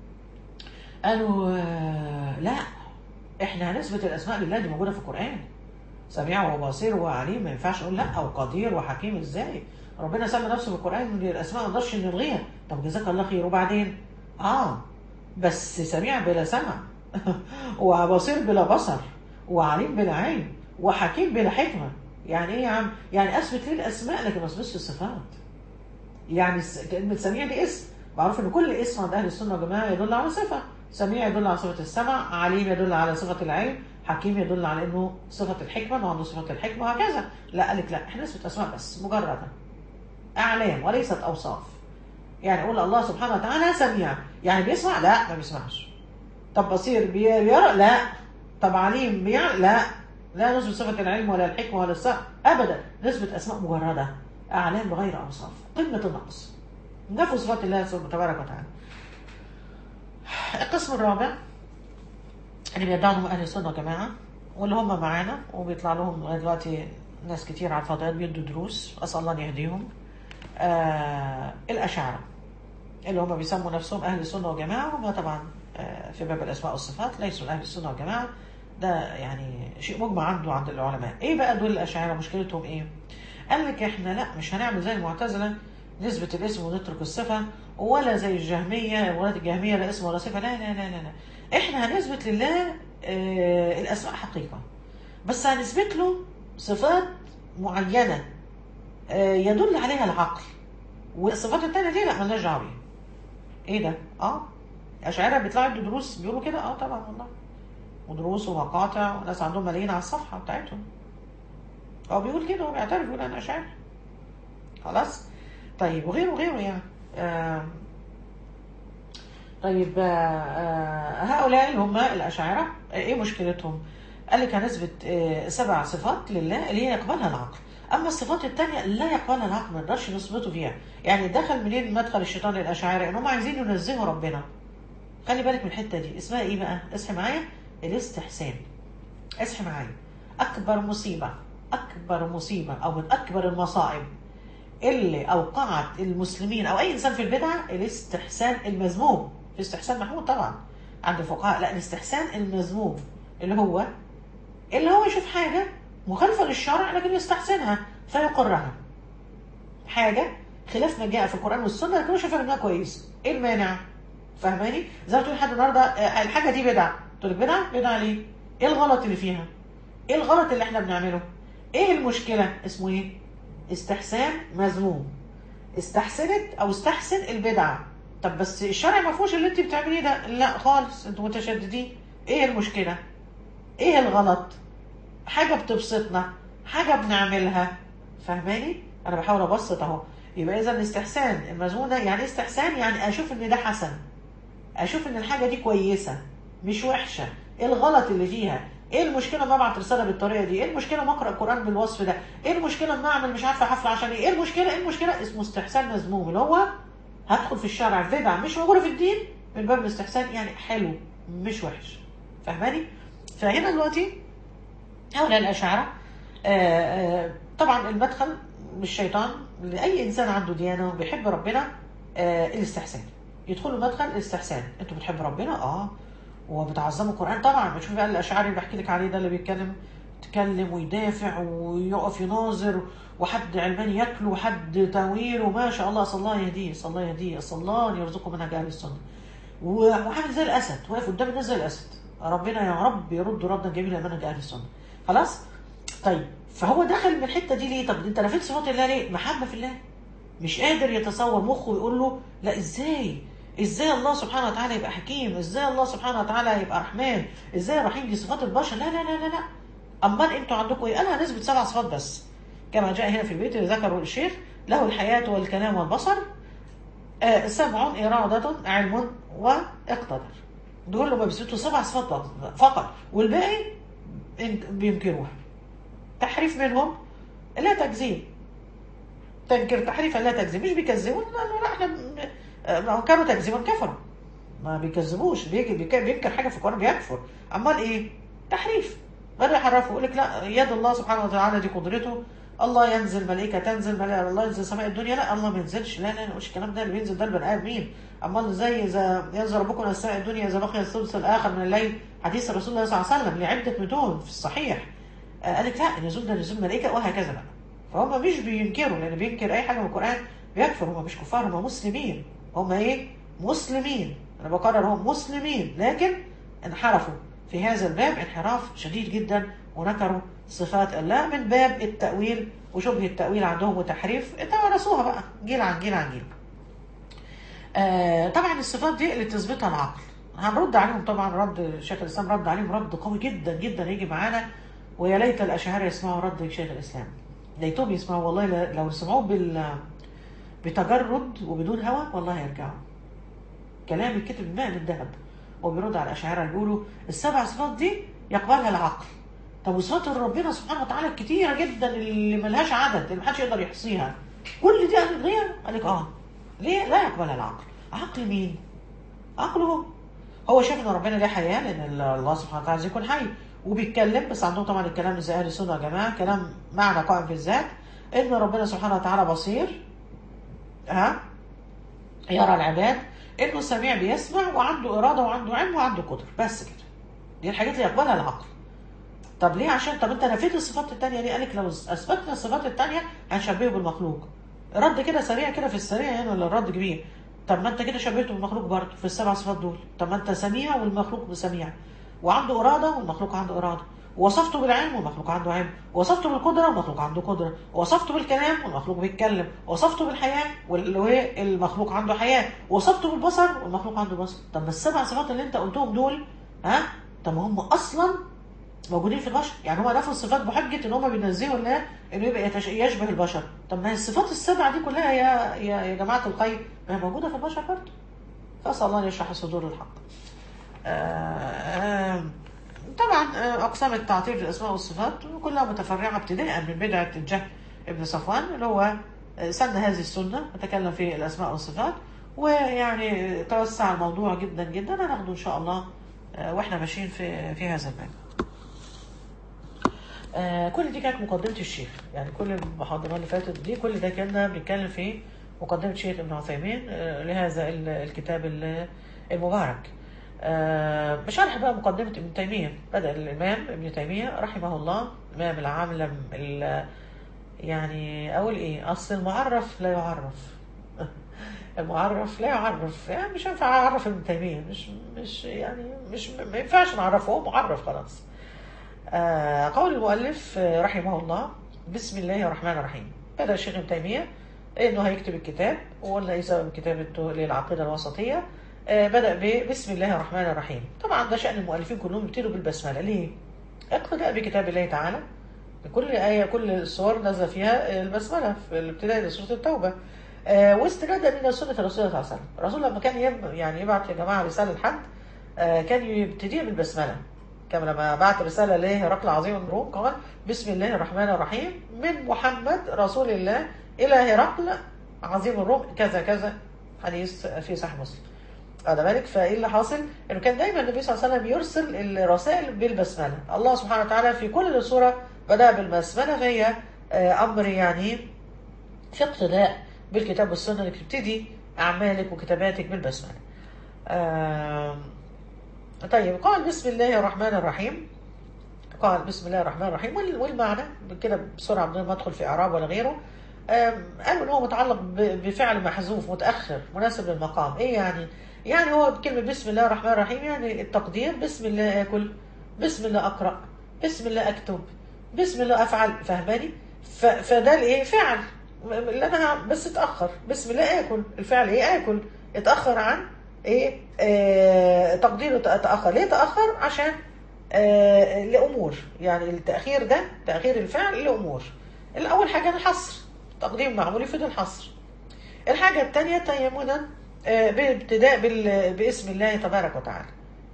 قالوا آه لا احنا هنثبت الاسماء لله دي موجوده في القران سميع وبصير وعليم ما ينفعش اقول لا وقدير وحكيم ازاي ربنا سمى نفسه في القران ان الاسماء ما نقدرش نلغيها طب جزاك الله خير وبعدين اه بس سميع بلا سمع وبصير بلا بصر وعليم بلا عين وحكيم بلا حكمه يعني ايه يا عم يعني اثبت ليه الاسماء لكن ما اثبتش الصفات يعني كلمه سميع دي اسم معروف ان كل اسم عند اهل السنه والجماعه يدل على صفه سميع يدل على صفه السمع عليم يدل على صفه العلم حكيم يدل على انه صفه الحكمه انه عنده صفه الحكمه وهكذا لا قال لك لا احنا نثبت اسماء بس مجرده اعلام وليست اوصاف يعني اقول الله سبحانه وتعالى سميع يعني بيسمع لا ما بيسمعش طب بصير بيرى لا طب عليم بيعلم لا لا نثبت صفه العلم ولا الحكمه ولا السمع ابدا نثبت اسماء مجرده اعلام بغير اوصاف قمه النقص نفوا صفات الله تبارك وتعالى القسم الرابع اللي بيدعوا اهل السنه والجماعه واللي هم معانا وبيطلع لهم لغايه دلوقتي ناس كتير على الفضائيات بيدوا دروس اسال الله ان يهديهم آه الاشاعره اللي هم بيسموا نفسهم اهل السنه والجماعه هم طبعا آه في باب الاسماء والصفات ليسوا اهل السنه والجماعه ده يعني شيء مجمع عنده عند العلماء ايه بقى دول الاشاعره مشكلتهم ايه قال لك احنا لا مش هنعمل زي المعتزله نثبت الاسم ونترك الصفة ولا زي الجهمية ولا الجهمية لا اسم ولا صفة لا لا لا لا, لا. احنا هنثبت لله آه الأسماء حقيقة بس هنثبت له صفات معينة آه يدل عليها العقل والصفات التانية دي لا مالناش دعوة بيها ايه ده؟ اه أشاعرة بيطلعوا يدوا دروس بيقولوا كده اه طبعا والله ودروس ومقاطع وناس عندهم ملايين على الصفحة بتاعتهم هو بيقول كده هو بيعترف بيقول انا أشاعرة خلاص؟ طيب وغيره وغيره يعني آه طيب آه آه هؤلاء اللي هم الأشاعرة إيه مشكلتهم؟ قال لك هنثبت آه سبع صفات لله اللي هي يقبلها العقل أما الصفات التانية لا يقبلها العقل ما نقدرش نثبته فيها يعني دخل منين مدخل الشيطان للأشاعرة إن هم عايزين ينزهوا ربنا خلي بالك من الحتة دي اسمها إيه بقى؟ اصحي معايا الاستحسان اصحي معايا أكبر مصيبة أكبر مصيبة أو من أكبر المصائب اللي اوقعت المسلمين او اي انسان في البدعه الاستحسان المذموم الاستحسان محمود طبعا عند الفقهاء لا الاستحسان المذموم اللي هو اللي هو يشوف حاجه مخالفه للشرع لكن يستحسنها فيقرها حاجه خلاف ما جاء في القران والسنه لكن هو شايفها انها كويس ايه المانع فاهماني زي ما تقول لحد النهارده الحاجه دي بدعه تقول لك بدعه بدعه ليه ايه الغلط اللي فيها ايه الغلط اللي احنا بنعمله ايه المشكله اسمه ايه استحسان مذموم استحسنت او استحسن البدعه طب بس الشرع ما فيهوش اللي انت بتعمليه ده لا خالص انتوا متشددين ايه المشكله ايه الغلط حاجه بتبسطنا حاجه بنعملها فاهماني انا بحاول ابسط اهو يبقى اذا الاستحسان المذموم ده يعني استحسان يعني اشوف ان ده حسن اشوف ان الحاجه دي كويسه مش وحشه ايه الغلط اللي فيها ايه المشكله ما ابعت رساله بالطريقه دي ايه المشكله ما اقرا القران بالوصف ده ايه المشكله ما اعمل مش عارفه حفله عشان ايه ايه المشكله ايه المشكله اسمه استحسان مذموم اللي هو هدخل في الشارع في بدعه مش موجوده في الدين من باب الاستحسان يعني حلو مش وحش فاهماني فهنا دلوقتي هؤلاء الاشاعره آه، آه، طبعا المدخل مش شيطان لاي انسان عنده ديانه وبيحب ربنا آه، الاستحسان يدخلوا مدخل الاستحسان انتوا بتحبوا ربنا اه وبتعظموا القران طبعا بتشوفي بقى الاشعري اللي بحكي لك عليه ده اللي بيتكلم يتكلم ويدافع ويقف يناظر وحد علماني ياكله وحد تاويل وما شاء الله صلى الله يهديه صلى الله يهديه صلى الله أن يرزقه منهج اهل السنه وعامل زي الاسد واقف قدام الناس زي الاسد ربنا يا رب يرد ردا جميلا منهج اهل السنه خلاص طيب فهو دخل من الحته دي ليه طب انت نفيت صفات الله ليه محبه في الله مش قادر يتصور مخه يقول له لا ازاي ازاي الله سبحانه وتعالى يبقى حكيم ازاي الله سبحانه وتعالى يبقى رحمن ازاي رحيم دي صفات البشر لا لا لا لا لا امال انتوا عندكم ايه قالها نسبه سبع صفات بس كما جاء هنا في البيت اللي ذكره الشيخ له الحياه والكلام والبصر آه سمع اراده علم واقتدر دول اللي بيثبتوا سبع صفات فقط والباقي بينكروها تحريف منهم لا تكذيب تنكر تحريفا لا تكذيب مش بيكذبوا لا لا احنا ما كانوا تكذيبا كفروا ما بيكذبوش بيجي بينكر حاجه في القران بيكفر امال ايه تحريف بدأ يحرفوا يقول لك لا يد الله سبحانه وتعالى دي قدرته الله ينزل ملائكه تنزل ملائكة الله ينزل سماء الدنيا لا الله ما ينزلش لا لا مش الكلام ده اللي بينزل ده البني ادم مين امال زي اذا ينزل ربكم الى سماء الدنيا اذا بقي الثلث الاخر من الليل حديث رسول الله صلى الله عليه وسلم لعده متون في الصحيح آه قال لك لا النزول ده نزول ملائكه وهكذا بقى فهم مش بينكروا لان بينكر اي حاجه من القران بيكفر هم مش كفار هم مسلمين هم ايه مسلمين انا بكرر هم مسلمين لكن انحرفوا في هذا الباب انحراف شديد جدا ونكروا صفات الله من باب التأويل وشبه التأويل عندهم وتحريف توارثوها بقى جيل عن جيل عن جيل. آه طبعا الصفات دي اللي تثبتها العقل. هنرد عليهم طبعا رد شيخ الاسلام رد عليهم رد قوي جدا جدا يجي معانا ويا ليت الاشاعره يسمعوا رد شيخ الاسلام. ليتهم يسمعوا والله لو سمعوه بال بتجرد وبدون هوى والله هيرجعوا. كلام الكتب ماء من ذهب وبيرد على الاشاعره يقولوا السبع صفات دي يقبلها العقل. طب وصفات ربنا سبحانه وتعالى الكتيره جدا اللي ملهاش عدد اللي محدش يقدر يحصيها كل دي هنلغيها قال لك اه ليه لا يقبلها العقل عقل مين عقله هو هو شايف ان ربنا ليه حياه لان الله سبحانه وتعالى يكون حي وبيتكلم بس عندهم طبعا الكلام زي اهل السنه يا جماعه كلام معنى قائم في الذات ان ربنا سبحانه وتعالى بصير ها يرى العباد انه سميع بيسمع وعنده اراده وعنده علم وعنده قدر بس كده دي الحاجات اللي يقبلها العقل طب ليه عشان طب انت نفيت الصفات التانية دي قالك لو اثبتنا الصفات التانية هنشبهه بالمخلوق رد كده سريع كده في السريع يعني ولا الرد كبير طب ما انت كده شبهته بالمخلوق برضه في السبع صفات دول طب ما انت سميع والمخلوق سميع وعنده اراده والمخلوق عنده اراده وصفته بالعلم والمخلوق عنده علم وصفته بالقدره والمخلوق عنده قدره وصفته بالكلام والمخلوق بيتكلم وصفته بالحياه والمخلوق عنده حياه وصفته بالبصر والمخلوق عنده بصر طب ما السبع صفات اللي انت قلتهم دول ها طب هم اصلا موجودين في البشر يعني هم نفوا الصفات بحجه ان هم بينزهوا الله انه يبقى يتش... يشبه البشر طب ما هي الصفات السبعه دي كلها يا يا, يا جماعه الخير ما هي موجوده في البشر برضه فاسال الله ان يشرح صدور الحق آه آه طبعا اقسام التعطيل في الاسماء والصفات كلها متفرعه ابتداء من بدعه الجهل ابن صفوان اللي هو سن هذه السنه وتكلم في الاسماء والصفات ويعني توسع الموضوع جدا جدا هناخده ان شاء الله واحنا ماشيين في في هذا الباب. آه كل دي كانت مقدمة الشيخ يعني كل المحاضرات اللي فاتت دي كل ده كنا بنتكلم في مقدمة الشيخ ابن عثيمين آه لهذا الكتاب المبارك آه بشرح بقى مقدمة ابن تيمية بدأ الإمام ابن تيمية رحمه الله الإمام العالم يعني أقول إيه أصل المعرف لا يعرف المعرف لا يعرف يعني مش هينفع أعرف ابن تيمية مش مش يعني مش ما ينفعش نعرفه هو معرف خلاص آه قول المؤلف رحمه الله بسم الله الرحمن الرحيم بدأ الشيخ ابن تيمية انه هيكتب الكتاب وقلنا ايه سبب كتابته للعقيدة الوسطية آه بدأ بسم الله الرحمن الرحيم طبعا ده شأن المؤلفين كلهم يبتدوا بالبسملة ليه؟ اقتداء بكتاب الله تعالى كل آية كل الصور نزل فيها البسملة في الابتداء لسورة التوبة آه واستنادا من سنة الرسول صلى الله عليه وسلم الرسول لما كان يب يعني يبعت يا جماعة رسالة لحد آه كان يبتدي بالبسملة كما لما بعت رسالة لهرقل عظيم الروم قال بسم الله الرحمن الرحيم من محمد رسول الله إلى هرقل عظيم الروم كذا كذا حديث في صحيح مسلم هذا بالك فايه اللي حاصل انه كان دايما النبي صلى الله عليه وسلم يرسل الرسائل بالبسمله الله سبحانه وتعالى في كل سوره بدا بالبسمله فهي آه، امر يعني في اقتداء بالكتاب والسنه انك تبتدي اعمالك وكتاباتك بالبسمله آم، طيب قال بسم الله الرحمن الرحيم قال بسم الله الرحمن الرحيم وال- والمعنى كده بسرعه بدون ما ادخل في اعراب ولا غيره آم، قالوا ان هو متعلق ب- بفعل محذوف متاخر مناسب للمقام ايه يعني يعني هو بكلمه بسم الله الرحمن الرحيم يعني التقدير بسم الله اكل بسم الله اقرا بسم الله اكتب بسم الله افعل فهماني ف- فده الايه فعل اللي انا بس اتاخر بسم الله اكل الفعل ايه اكل اتاخر عن ايه آه تقديره تاخر ليه تاخر عشان آه لامور يعني التاخير ده تاخير الفعل لامور الاول حاجه الحصر تقديم معمول يفيد الحصر الحاجه الثانيه تيمنا آه بابتداء بال- باسم الله تبارك وتعالى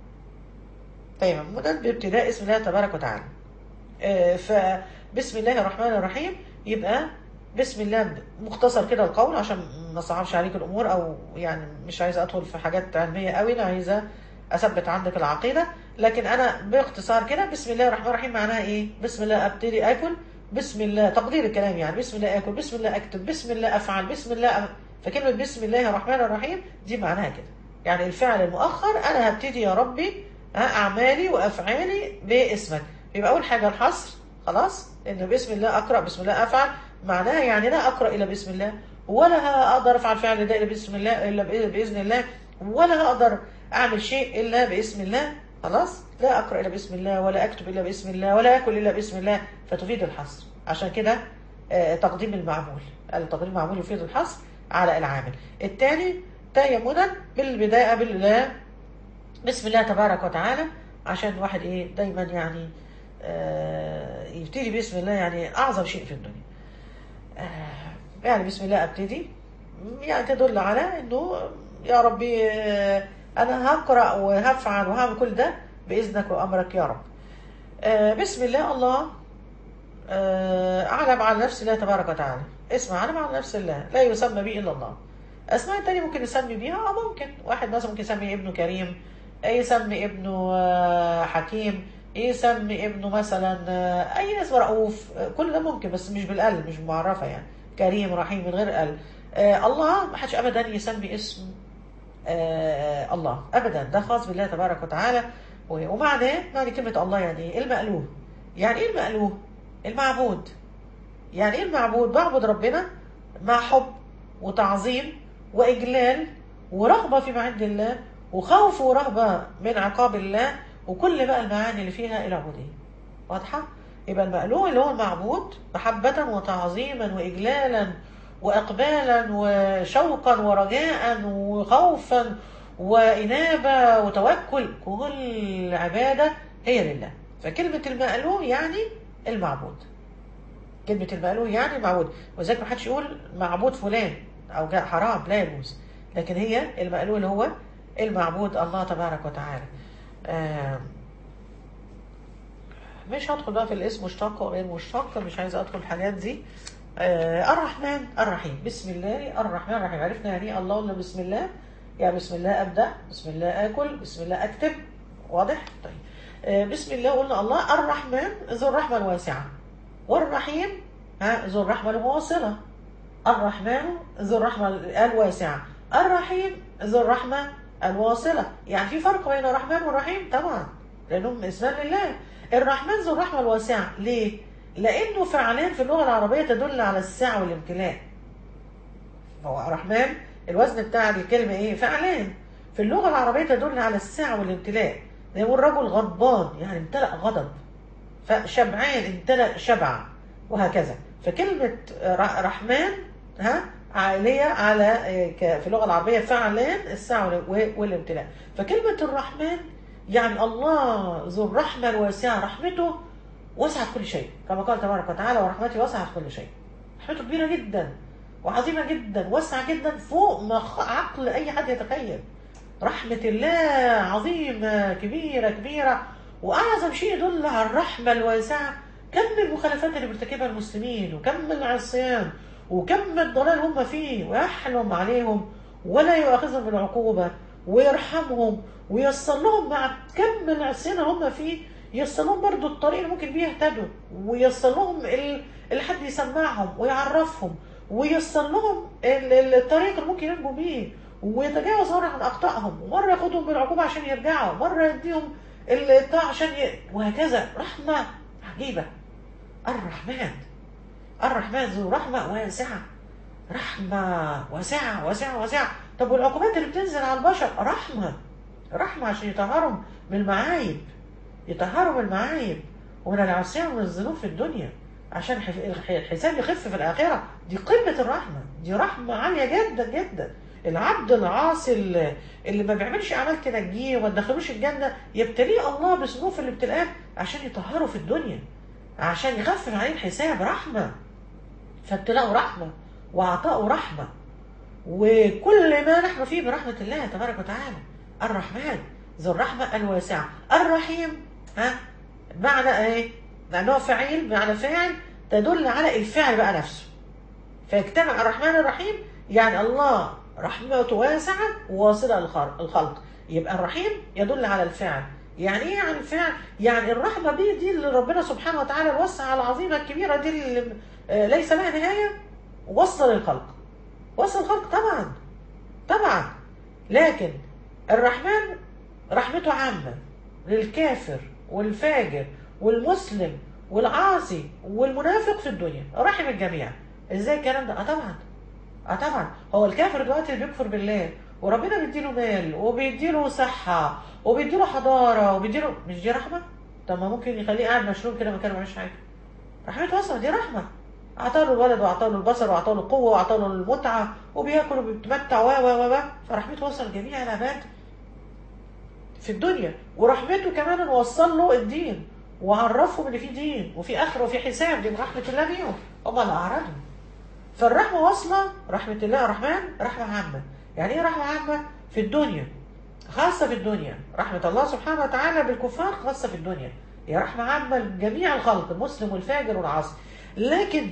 تيمنا بابتداء اسم الله تبارك وتعالى آه، فبسم الله الرحمن الرحيم يبقى بسم الله مختصر كده القول عشان ما صعبش عليك الامور او يعني مش عايزه ادخل في حاجات علميه قوي انا عايزه اثبت عندك العقيده لكن انا باختصار كده بسم الله الرحمن الرحيم معناها ايه بسم الله ابتدي اكل بسم الله تقدير الكلام يعني بسم الله اكل بسم الله اكتب بسم الله افعل بسم الله أ... فكلمه بسم الله الرحمن الرحيم دي معناها كده يعني الفعل المؤخر انا هبتدي يا ربي ها، اعمالي وافعالي باسمك يبقى اول حاجه الحصر خلاص ان بسم الله اقرا بسم الله افعل معناها يعني لا اقرا الا بسم الله ولا هقدر افعل فعل ده الا بسم الله الا بإ- باذن الله ولا هقدر اعمل شيء الا باسم الله خلاص لا اقرا الا بسم الله ولا اكتب الا باسم الله ولا اكل الا باسم الله فتفيد الحصر عشان كده آه، تقديم المعمول التقديم المعمول يفيد الحصر على العامل الثاني تيمنا بالبدايه بالله بسم الله تبارك وتعالى عشان الواحد ايه دايما يعني آه يبتدي بسم الله يعني اعظم شيء في الدنيا آه يعني بسم الله ابتدي يعني تدل على انه يا ربي آه انا هقرا وهفعل وهعمل كل ده باذنك وامرك يا رب آه بسم الله الله آه اعلم على نفس الله تبارك وتعالى اسم علم على نفس الله لا يسمى به الا الله اسماء تانية ممكن يسمي بيها اه ممكن واحد مثلا ممكن يسمي ابنه كريم يسمي ابنه آه، حكيم يسمي ابنه مثلا آه، اي اسم رؤوف آه، كل ده ممكن بس مش بالقلب مش معرفه يعني كريم رحيم من غير قلب آه، الله ما حدش ابدا يسمي اسم آه، الله ابدا ده خاص بالله تبارك وتعالى و- ومعناه معنى كلمه الله يعني ايه المألوه يعني ايه المألوه المعبود يعني ايه المعبود بعبد ربنا مع حب وتعظيم واجلال ورغبه فيما عند الله وخوف ورهبه من عقاب الله وكل بقى المعاني اللي فيها العبوديه واضحه يبقى المألوه اللي هو المعبود محبة وتعظيما وإجلالا وإقبالا وشوقا ورجاء وخوفا وإنابة وتوكل كل عبادة هي لله فكلمة المألوه يعني المعبود كلمة المألوه يعني المعبود وذلك ما حدش يقول معبود فلان أو جاء حرام لا يجوز لكن هي المألوه اللي هو المعبود الله تبارك وتعالى آم، مش هدخل بقى في الاسم مشتق وغير مشتق مش عايزه ادخل في الحاجات دي آه الرحمن الرحيم بسم الله الرحمن الرحيم عرفنا يعني ايه الله ولا بسم الله يعني بسم الله ابدا بسم الله اكل بسم الله اكتب واضح طيب آه بسم الله قلنا الله الرحمن ذو الرحمه الواسعه والرحيم ها ذو الرحمه المواصله الرحمن ذو الرحمه الواسعه الرحيم ذو الرحمه الواصله يعني في فرق بين الرحمن والرحيم طبعا لانهم اسمان لله الرحمن ذو الرحمه الواسعه ليه لانه فعلان في اللغه العربيه تدل على السعه والامتلاء هو الرحمن الوزن بتاع الكلمه ايه فعلان في اللغه العربيه تدل على السعه والامتلاء زي ما الرجل غضبان يعني امتلأ غضب فشبعان امتلأ شبع وهكذا فكلمة ر- رحمن ها عالية على آه، ك- في اللغة العربية فعلان السعة وال- والامتلاء فكلمة الرحمن يعني الله ذو الرحمة الواسعة رحمته وسعت كل شيء كما قال تبارك وتعالى ورحمتي وسعت كل شيء رحمته كبيرة جدا وعظيمة جدا واسعة جدا فوق ما خ- عقل أي حد يتخيل رحمة الله عظيمة كبيرة كبيرة واعظم شيء يدل على الرحمه الواسعه كم المخالفات اللي بيرتكبها المسلمين وكم العصيان وكم الضلال هم فيه ويحلم عليهم ولا يؤاخذهم بالعقوبه ويرحمهم وييسر لهم مع كم العصيان اللي هم فيه ييسر لهم برضه الطريق اللي ممكن بيه يهتدوا وييسر لهم ال- اللي حد يسمعهم ويعرفهم وييسر لهم ال- ال- الطريق اللي ممكن ينجوا بيه ويتجاوز مرة عن أخطائهم ومرة ياخدهم بالعقوبة عشان يرجعوا مرة يديهم الطاعة عشان ي... وهكذا رحمة عجيبة الرحمن الرحمن ذو رحمة واسعة رحمة واسعة واسعة واسعة طب والعقوبات اللي بتنزل على البشر رحمة رحمة عشان يطهرهم من المعايب يطهروا من المعايب ومن العصيان ومن الذنوب في الدنيا عشان الح- الح- الحساب يخف في الآخرة دي قمة الرحمة دي رحمة عالية جدا جدا العبد العاصي اللي, اللي ما بيعملش أعمال تنجيه وما تدخلوش الجنة يبتليه الله بذنوب الابتلاءات عشان يطهره في الدنيا عشان يخفف عليه الحساب رحمة فابتلاءه رحمة وعطاؤه رحمة وكل ما نحن فيه برحمة الله تبارك وتعالى الرحمن ذو الرحمة الواسعة الرحيم ها معنى ايه؟ معنى فعيل معنى فاعل تدل على الفعل بقى نفسه فيجتمع الرحمن الرحيم يعني الله رحمته واسعة وواصلة للخلق الخلق يبقى الرحيم يدل على الفعل يعني ايه عن الفعل؟ يعني الرحمة دي دي اللي ربنا سبحانه وتعالى الوسعة العظيمة الكبيرة دي اللي آه، ليس لها نهاية وصل للخلق وصل الخلق طبعا طبعا لكن الرحمن رحمته عامة للكافر والفاجر والمسلم والعاصي والمنافق في الدنيا رحم الجميع ازاي الكلام ده اه طبعا اه طبعا هو الكافر دلوقتي اللي بيكفر بالله وربنا بيديله مال وبيديله صحة وبيديله حضارة وبيديله مش دي رحمة؟ طب ما ممكن يخليه قاعد مشلول كده مكانه ما بيعملش حاجة رحمته وصلت دي رحمة اعطاه الولد واعطاه البصر واعطاه القوة واعطاه المتعة وبياكل وبيتمتع و و و و فرحمته وصل جميع العباد في الدنيا ورحمته كمان ان وصل له الدين وعرفهم ان في دين وفي اخره وفي حساب دي من رحمة الله بيهم هم اللي اعرضهم فالرحمة واصلة رحمة الله الرحمن رحمة عامة يعني ايه رحمة عامة في الدنيا خاصة في الدنيا رحمة الله سبحانه وتعالى بالكفار خاصة في الدنيا هي رحمة عامة لجميع الخلق المسلم والفاجر والعاصي لكن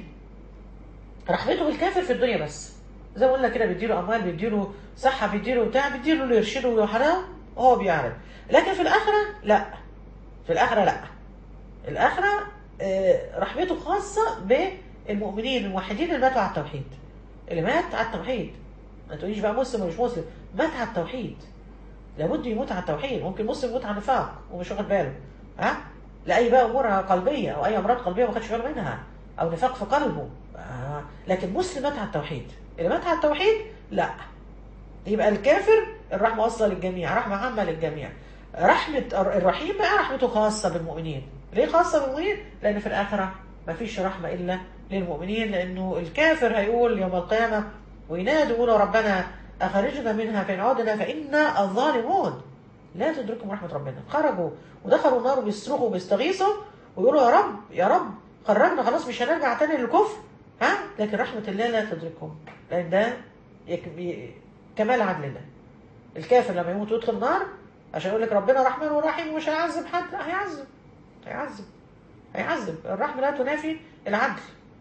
رحمته بالكافر في الدنيا بس زي ما قلنا كده بيديله اموال بيديله صحه بيديله بتاع بيديله اللي يرشده ويحرقه وهو بيعرف لكن في الاخره لا في الاخره لا الاخره آه، رحمته خاصه بالمؤمنين الموحدين اللي ماتوا على التوحيد اللي مات على التوحيد ما تقوليش بقى مسلم ومش مسلم مات على التوحيد لابد يموت على التوحيد ممكن مسلم يموت على النفاق ومش واخد باله ها لاي بقى امور قلبيه او اي امراض قلبيه ما خدش باله منها او نفاق في قلبه آه. لكن مسلم مات على التوحيد اللي مات على التوحيد لا يبقى الكافر الرحمه واصله للجميع رحمه عامه للجميع رحمه الر- الرحيم بقى رحمته خاصه بالمؤمنين ليه خاصه بالمؤمنين لان في الاخره ما فيش رحمه الا للمؤمنين لانه الكافر هيقول يوم القيامه وينادي يقول ربنا اخرجنا منها فان عدنا فانا الظالمون لا تدركهم رحمه ربنا خرجوا ودخلوا النار وبيصرخوا وبيستغيثوا ويقولوا يا رب يا رب خرجنا خلاص مش هنرجع تاني للكفر ها لكن رحمه الله لا تدركهم لان ده يك- ي- كمال عدل الله الكافر لما يموت ويدخل النار عشان يقول لك ربنا رحمن ورحيم ومش هيعذب حد لا هيعذب هيعذب هيعذب الرحمه لا تنافي العدل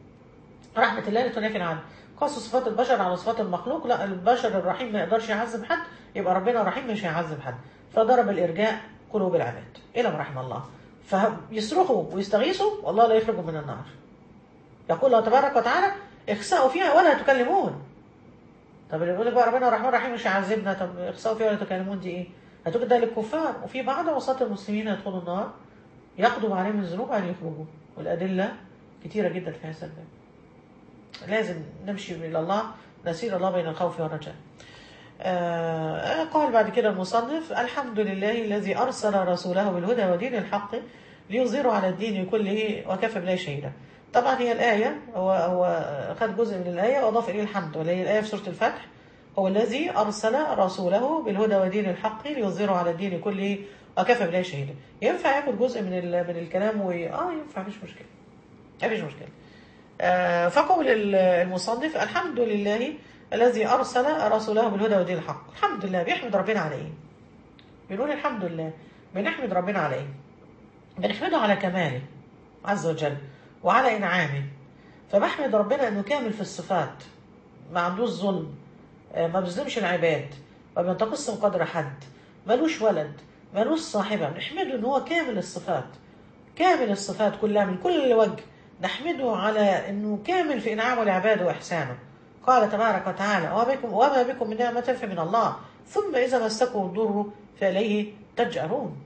رحمه الله لا تنافي العدل قاسوا صفات البشر على صفات المخلوق لا البشر الرحيم ما يقدرش يعذب حد يبقى ربنا رحيم مش هيعذب حد فضرب الارجاء قلوب العباد الى ما رحم الله فيصرخوا ويستغيثوا والله لا يخرجوا من النار يقول الله تبارك وتعالى اخسأوا فيها ولا تكلمون طب اللي يقول لك بقى ربنا الرحمن الرحيم مش هيعذبنا طب اخسأوا فيها ولا تكلمون دي ايه؟ هتقول ده للكفار وفي بعض وسط المسلمين يدخلوا النار يقضوا عليهم الذنوب ان يخرجوا والادله كتيره جدا في هذا الباب لازم نمشي الى الله نسير الله بين الخوف والرجاء آه قال بعد كده المصنف الحمد لله الذي أرسل رسوله بالهدى ودين الحق ليظهره على الدين كله وكفى بالله شهيدا طبعا هي الآية هو هو خد جزء من الآية وأضاف إليه الحمد وهي الآية في سورة الفتح هو الذي أرسل رسوله بالهدى ودين الحق ليظهره على الدين كله وكفى بالله شهيدا ينفع ياخد جزء من ال- من الكلام و اه ينفع مفيش مشكلة مفيش مشكلة آه، فقول ال- المصنف الحمد لله الذي أرسل رسوله بالهدى ودين الحق الحمد لله بيحمد ربنا على إيه بنقول الحمد لله بنحمد ربنا على إيه بنحمده على كماله عز وجل وعلى إنعامه فبحمد ربنا إنه كامل في الصفات ما عندوش ظلم آه، ما بيظلمش العباد ما بينتقصش من قدر حد ملوش ولد ملوش صاحبة نحمده إن هو كامل الصفات كامل الصفات كلها من كل وجه نحمده على انه كامل في انعامه لعباده واحسانه قال تبارك وتعالى وما بكم, وما بكم من نعمة فمن الله ثم إذا مسكم الضر فإليه تجأرون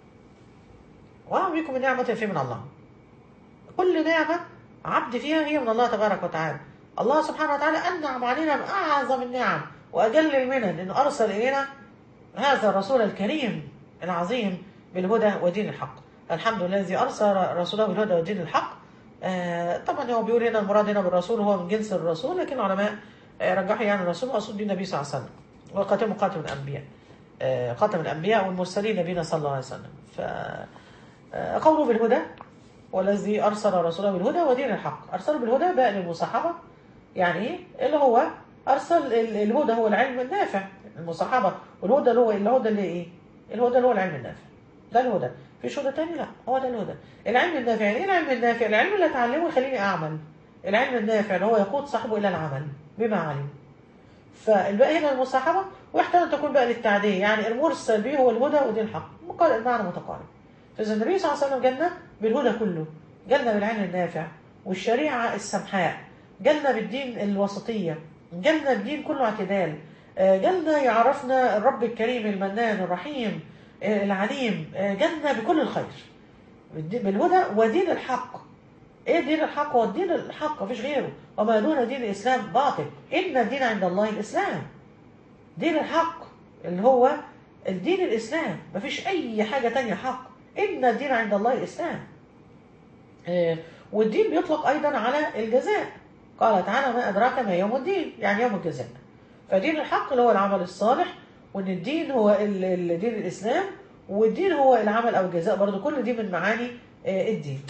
وما بكم من نعمة فمن الله كل نعمة عبد فيها هي من الله تبارك وتعالى الله سبحانه وتعالى أنعم علينا بأعظم النعم وأجل المنن إنه أرسل إلينا هذا الرسول الكريم العظيم بالهدى ودين الحق الحمد لله الذي أرسل رسوله بالهدى ودين الحق آه طبعا هو بيقول هنا المراد هنا بالرسول هو من جنس الرسول لكن العلماء آه رجحوا يعني الرسول مقصود به النبي صلى الله عليه وسلم وخاتم خاتم الأنبياء آه خاتم الأنبياء والمرسلين نبينا صلى الله عليه وسلم ف آه، قوله بالهدى والذي أرسل رسوله بالهدى ودين الحق أرسله بالهدى بقى للمصاحبة يعني إيه؟ اللي هو أرسل ال- الهدى هو العلم النافع المصاحبة والهدى اللي هو الهدى اللي إيه؟ الهدى اللي هو العلم النافع ده الهدى فيش هدى تاني لا هو ده الهدى العلم النافع يعني ايه العلم النافع العلم اللي اتعلمه يخليني اعمل العلم النافع اللي هو يقود صاحبه الى العمل بما علم فالباقي هنا المصاحبه ويحتاج ان تكون بقى للتعديه يعني المرسل به هو الهدى ودين الحق مقال المعنى متقارب فاذا النبي صلى الله عليه وسلم جالنا بالهدى كله جالنا بالعلم النافع والشريعه السمحاء جالنا بالدين الوسطيه جالنا الدين كله اعتدال آه، جالنا يعرفنا الرب الكريم المنان الرحيم آه، العليم آه، جالنا بكل الخير بالد- بالهدى ودين الحق ايه دين الحق هو الدين الحق مفيش غيره وما دون دين الاسلام باطل ان الدين عند الله الاسلام دين الحق اللي هو الدين الاسلام مفيش اي حاجه تانية حق ان الدين عند الله الاسلام آه، والدين بيطلق ايضا على الجزاء قال تعالى ما ادراك ما يوم الدين يعني يوم الجزاء فدين الحق اللي هو العمل الصالح وان الدين هو ال- ال- دين الاسلام والدين هو العمل او الجزاء برضو كل دي من معاني آه، الدين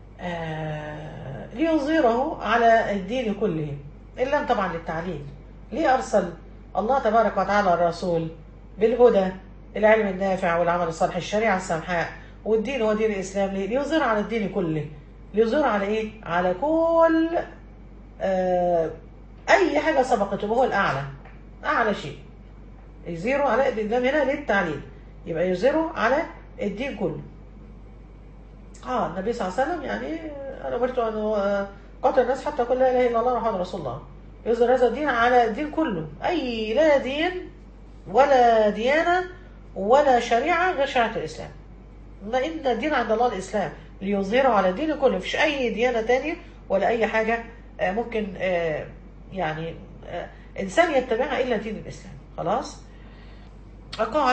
آه، ليظهره على الدين كله الا طبعا للتعليل ليه ارسل الله تبارك وتعالى الرسول بالهدى العلم النافع والعمل الصالح الشريعه السمحاء والدين هو دين الاسلام ليه؟ ليظهر على الدين كله ليظهر على ايه على كل آه اي حاجه سبقته وهو الاعلى اعلى شيء يزيروا على الإسلام هنا للتعليل يبقى يزيروا على الدين كله اه النبي صلى الله عليه وسلم يعني انا امرت ان آه، قاتل الناس حتى يقول لا اله الا الله محمد رسول الله يظهر هذا الدين على الدين كله اي لا دين ولا ديانه ولا شريعه غير شريعه الاسلام ما ان الدين عند الله الاسلام ليظهره على الدين كله مفيش اي ديانه تانية ولا اي حاجه آه، ممكن آه، يعني آه، انسان يتبعها الا دين الاسلام خلاص فقال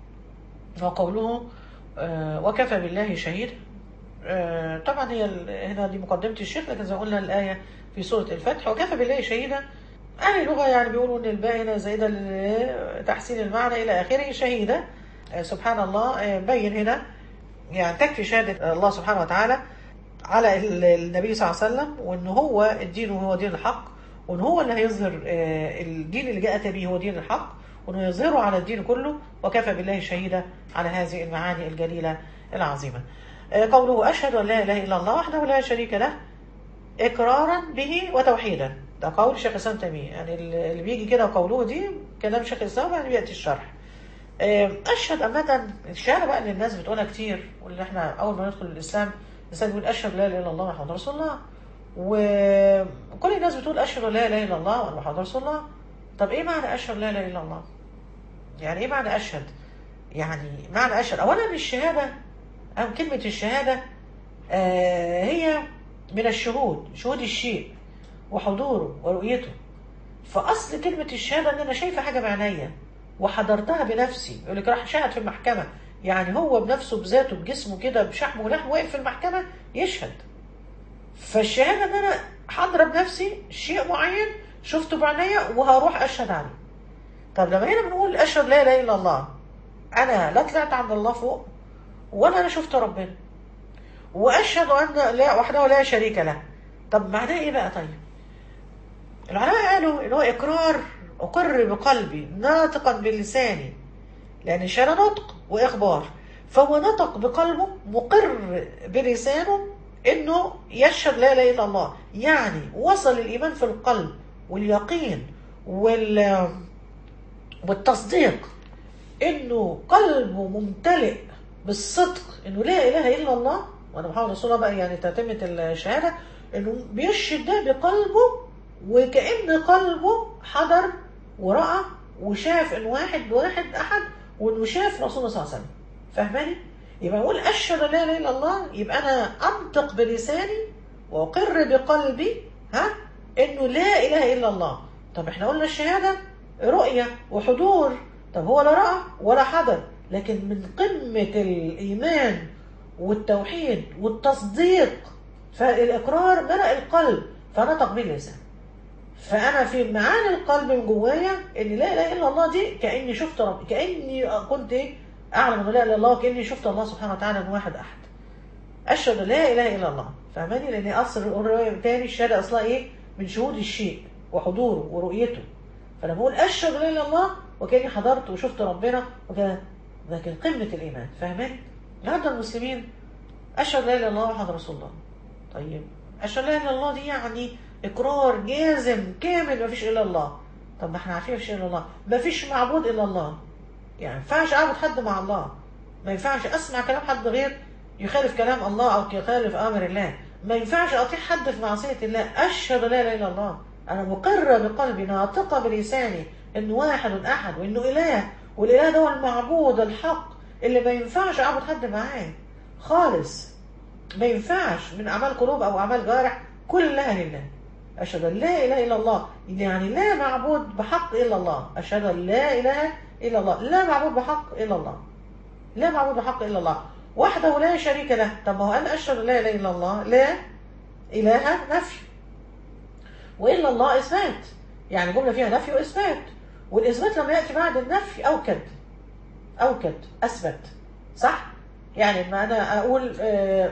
وقوله آه، وكفى بالله شهيد آه، طبعا هي ال- هنا دي مقدمة الشيخ لكن زي ما قلنا الآية في سورة الفتح وكفى بالله شهيدا أهل اللغة يعني بيقولوا إن الباء هنا زائدة لتحسين المعنى إلى آخره شهيدة آه، سبحان الله آه، بين هنا يعني تكفي شهادة الله سبحانه وتعالى على ال- النبي صلى الله عليه وسلم وإن هو الدين هو دين الحق وإن هو اللي هيظهر آه، الدين اللي جاءت به هو دين الحق وإنه يظهره على الدين كله وكفى بالله شهيدا على هذه المعاني الجليلة العظيمة آه، قوله أشهد أن لا إله إلا الله وحده لا شريك له إقرارا به وتوحيدا ده قول شيخ الإسلام تيمية يعني اللي بيجي كده قوله دي كلام شيخ الإسلام يعني بيأتي الشرح آه، أشهد أمدا الشهادة بقى اللي الناس بتقولها كتير واللي احنا أول ما ندخل الإسلام الإنسان بيقول أشهد لا إله إلا الله محمد رسول الله وكل الناس بتقول أشهد لا إله إلا الله وأنا محمد رسول الله طب إيه معنى أشهد لا إله إلا الله؟ يعني إيه معنى أشهد؟ يعني معنى أشهد أولا الشهادة أو كلمة الشهادة آه، هي من الشهود شهود الشيء وحضوره ورؤيته فأصل كلمة الشهادة إن أنا شايفة حاجة بعينيا وحضرتها بنفسي يقول لك راح شاهد في المحكمة يعني هو بنفسه بذاته بجسمه كده بشحمه ولحمه واقف في المحكمة يشهد فالشهادة إن أنا حاضرة بنفسي شيء معين شفته بعينيا وهروح أشهد عليه طب لما هنا بنقول أشهد لا إله إلا الله أنا لا طلعت عند الله فوق ولا أنا شفت ربنا وأشهد أن لا وحده لا شريك له طب معناه إيه بقى طيب العلماء قالوا إن هو إقرار أقر بقلبي ناطقا بلساني لأن الشهادة نطق وإخبار فهو نطق بقلبه مقر بلسانه انه يشهد لا اله الا الله يعني وصل الايمان في القلب واليقين وال والتصديق انه قلبه ممتلئ بالصدق انه لا اله الا الله وانا بحاول رسول الله بقى يعني تتمه الشهاده انه بيشهد ده بقلبه وكأن قلبه حضر ورأى وشاف ان واحد واحد احد وانه شاف رسول الله صلى الله عليه وسلم فاهماني؟ يبقى اقول اشهد ان لا اله الا الله يبقى انا انطق بلساني واقر بقلبي ها انه لا اله الا الله طب احنا قلنا الشهاده رؤيه وحضور طب هو لا راى ولا حضر لكن من قمه الايمان والتوحيد والتصديق فالاقرار ملأ القلب فنطق به اللسان فانا في معاني القلب من جوايا ان لا اله الا الله دي كاني شفت رب كاني كنت اعلم ان لا اله الا الله كاني شفت الله سبحانه وتعالى من واحد احد اشهد ان لا اله الا الله فاهماني لان اصل الروايه تاني الشهاده اصلها ايه من شهود الشيء وحضوره ورؤيته فانا بقول اشهد ان لا اله الا الله وكاني حضرت وشفت ربنا وكان لكن قمه الايمان فاهماني النهارده المسلمين اشهد لا اله الا الله محمد رسول الله طيب اشهد لا اله الا الله دي يعني اقرار جازم كامل ما فيش الا الله طب ما احنا عارفين ما فيش الا الله ما فيش معبود الا الله يعني ما ينفعش اعبد حد مع الله ما ينفعش اسمع كلام حد غير يخالف كلام الله او يخالف امر الله ما ينفعش اطيع حد في معصيه الله اشهد لا اله الا الله انا مقره بقلبي ناطقه بلساني انه واحد احد وانه اله والاله ده هو المعبود الحق اللي ما ينفعش اعبد حد معاه خالص ما ينفعش من اعمال قلوب او اعمال جوارح كلها لله أشهد أن لا إله إلا الله يعني لا معبود بحق إلا الله أشهد أن لا إله إلا الله لا معبود بحق إلا الله لا معبود بحق إلا الله وحده لا شريك له طب ما هو أنا أشهد أن لا إله إلا الله لا إله نفي وإلا الله إثبات يعني جملة فيها نفي وإثبات والإثبات لما يأتي بعد النفي أوكد أوكد أثبت صح؟ يعني لما أنا أقول آه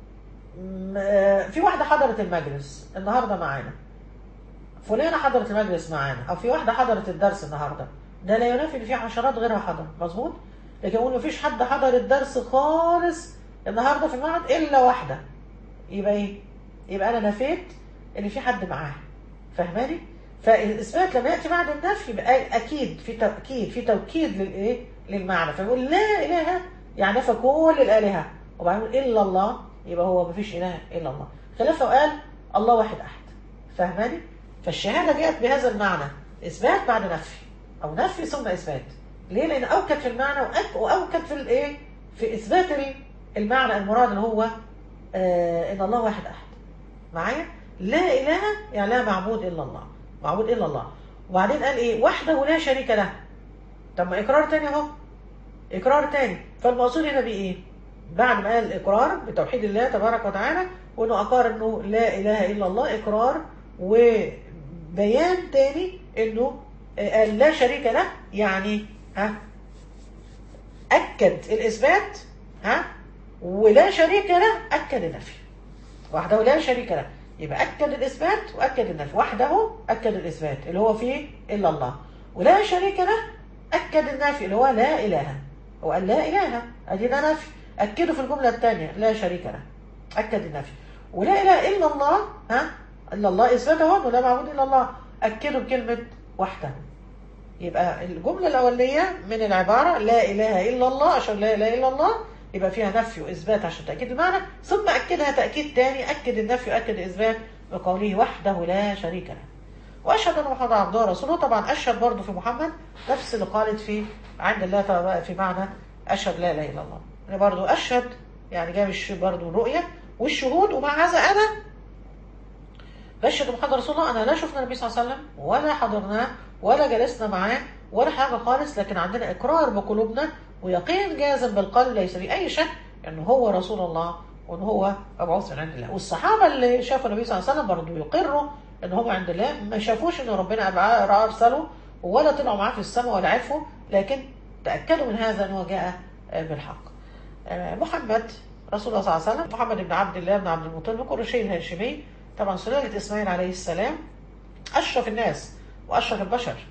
في واحدة حضرت المجلس النهاردة معانا فلانة حضرت المجلس معانا أو في واحدة حضرت الدرس النهاردة ده لا ينافي إن في عشرات غيرها حضر مظبوط لكن أقول مفيش حد حضر الدرس خالص النهاردة في المعهد إلا واحدة يبقى إيه؟ يبقى أنا نفيت إن في حد معاها فاهماني؟ فالإثبات لما يأتي بعد النفي يبقى أكيد في تأكيد في توكيد للإيه؟ للمعنى فيقول لا إله يعني نفى كل الآلهة وبعدين إلا الله يبقى هو مفيش اله الا الله خلافه قال الله واحد احد فاهماني فالشهاده جاءت بهذا المعنى اثبات بعد نفي او نفي ثم اثبات ليه لان اوكد في المعنى واوكد في الايه في اثبات المعنى المراد اللي هو آه ان الله واحد احد معايا لا اله يعني لا معبود الا الله معبود الا الله وبعدين قال ايه وحده لا شريك له طب ما اقرار تاني اهو اقرار تاني فالمقصود هنا بايه بعد ما قال الإقرار بتوحيد الله تبارك وتعالى وإنه أقر إنه لا إله إلا الله إقرار وبيان تاني إنه قال لا شريك له يعني ها أكد الإثبات ها ولا شريك له أكد النفي وحده لا شريك له يبقى أكد الإثبات وأكد النفي وحده أكد الإثبات اللي هو فيه إلا الله ولا شريك له أكد النفي اللي هو لا إله هو قال لا إله أدي ده نفي أكده في الجملة الثانية لا شريك له أكد النفي ولا إله إلا الله ها إلا الله إثباته ولا معبود إلا الله أكده بكلمة وحده يبقى الجملة الأولية من العبارة لا إله إلا الله عشان لا إله إلا الله يبقى فيها نفي وإثبات عشان تأكيد المعنى ثم أكدها تأكيد تاني أكد النفي وأكد الإثبات بقوله وحده لا شريك له وأشهد أن محمد عبده ورسوله طبعا أشهد برضه في محمد نفس اللي قالت في عند الله في معنى أشهد لا إله إلا الله أنا برضو أشهد يعني جاي برضو الرؤية والشهود ومع هذا أنا بشهد محمد رسول الله أنا لا شفنا النبي صلى الله عليه وسلم ولا حضرناه ولا جلسنا معاه ولا حاجة خالص لكن عندنا إقرار بقلوبنا ويقين جازم بالقلب ليس فيه أي شك أنه هو رسول الله وأنه هو مبعوث من عند الله والصحابة اللي شافوا النبي صلى الله عليه وسلم برضو يقروا أن هم عند الله ما شافوش أن ربنا أرسله ولا طلعوا معاه في السماء ولا عرفوا لكن تأكدوا من هذا أنه جاء بالحق محمد رسول الله صلى الله عليه وسلم محمد بن عبد الله بن عبد المطلب قرشي الهاشمي طبعا سلالة إسماعيل عليه السلام أشرف الناس وأشرف البشر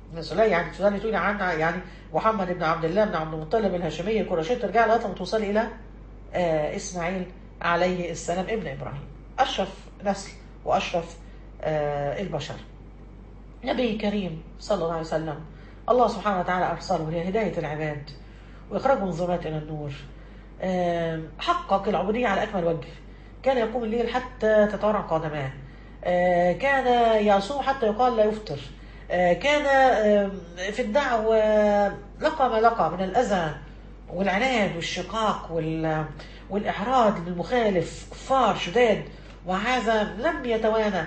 الناس لا يعني تفضلي تقولي عنها يعني محمد بن عبد الله بن عبد المطلب الهاشمي القرشي ترجع لغايه ما توصلي الى آه اسماعيل عليه السلام ابن ابراهيم اشرف نسل واشرف آه البشر نبي كريم صلى الله عليه وسلم الله سبحانه وتعالى ارسله لهدايه العباد واخراجهم من الظلمات الى النور آه حقق العبوديه على اكمل وجه كان يقوم الليل حتى تتورع قدماه آه كان يصوم حتى يقال لا يفطر آه كان آه في الدعوة لقى ما لقى من الأذى والعناد والشقاق وال والإعراض للمخالف كفار شداد وهذا لم يتوانى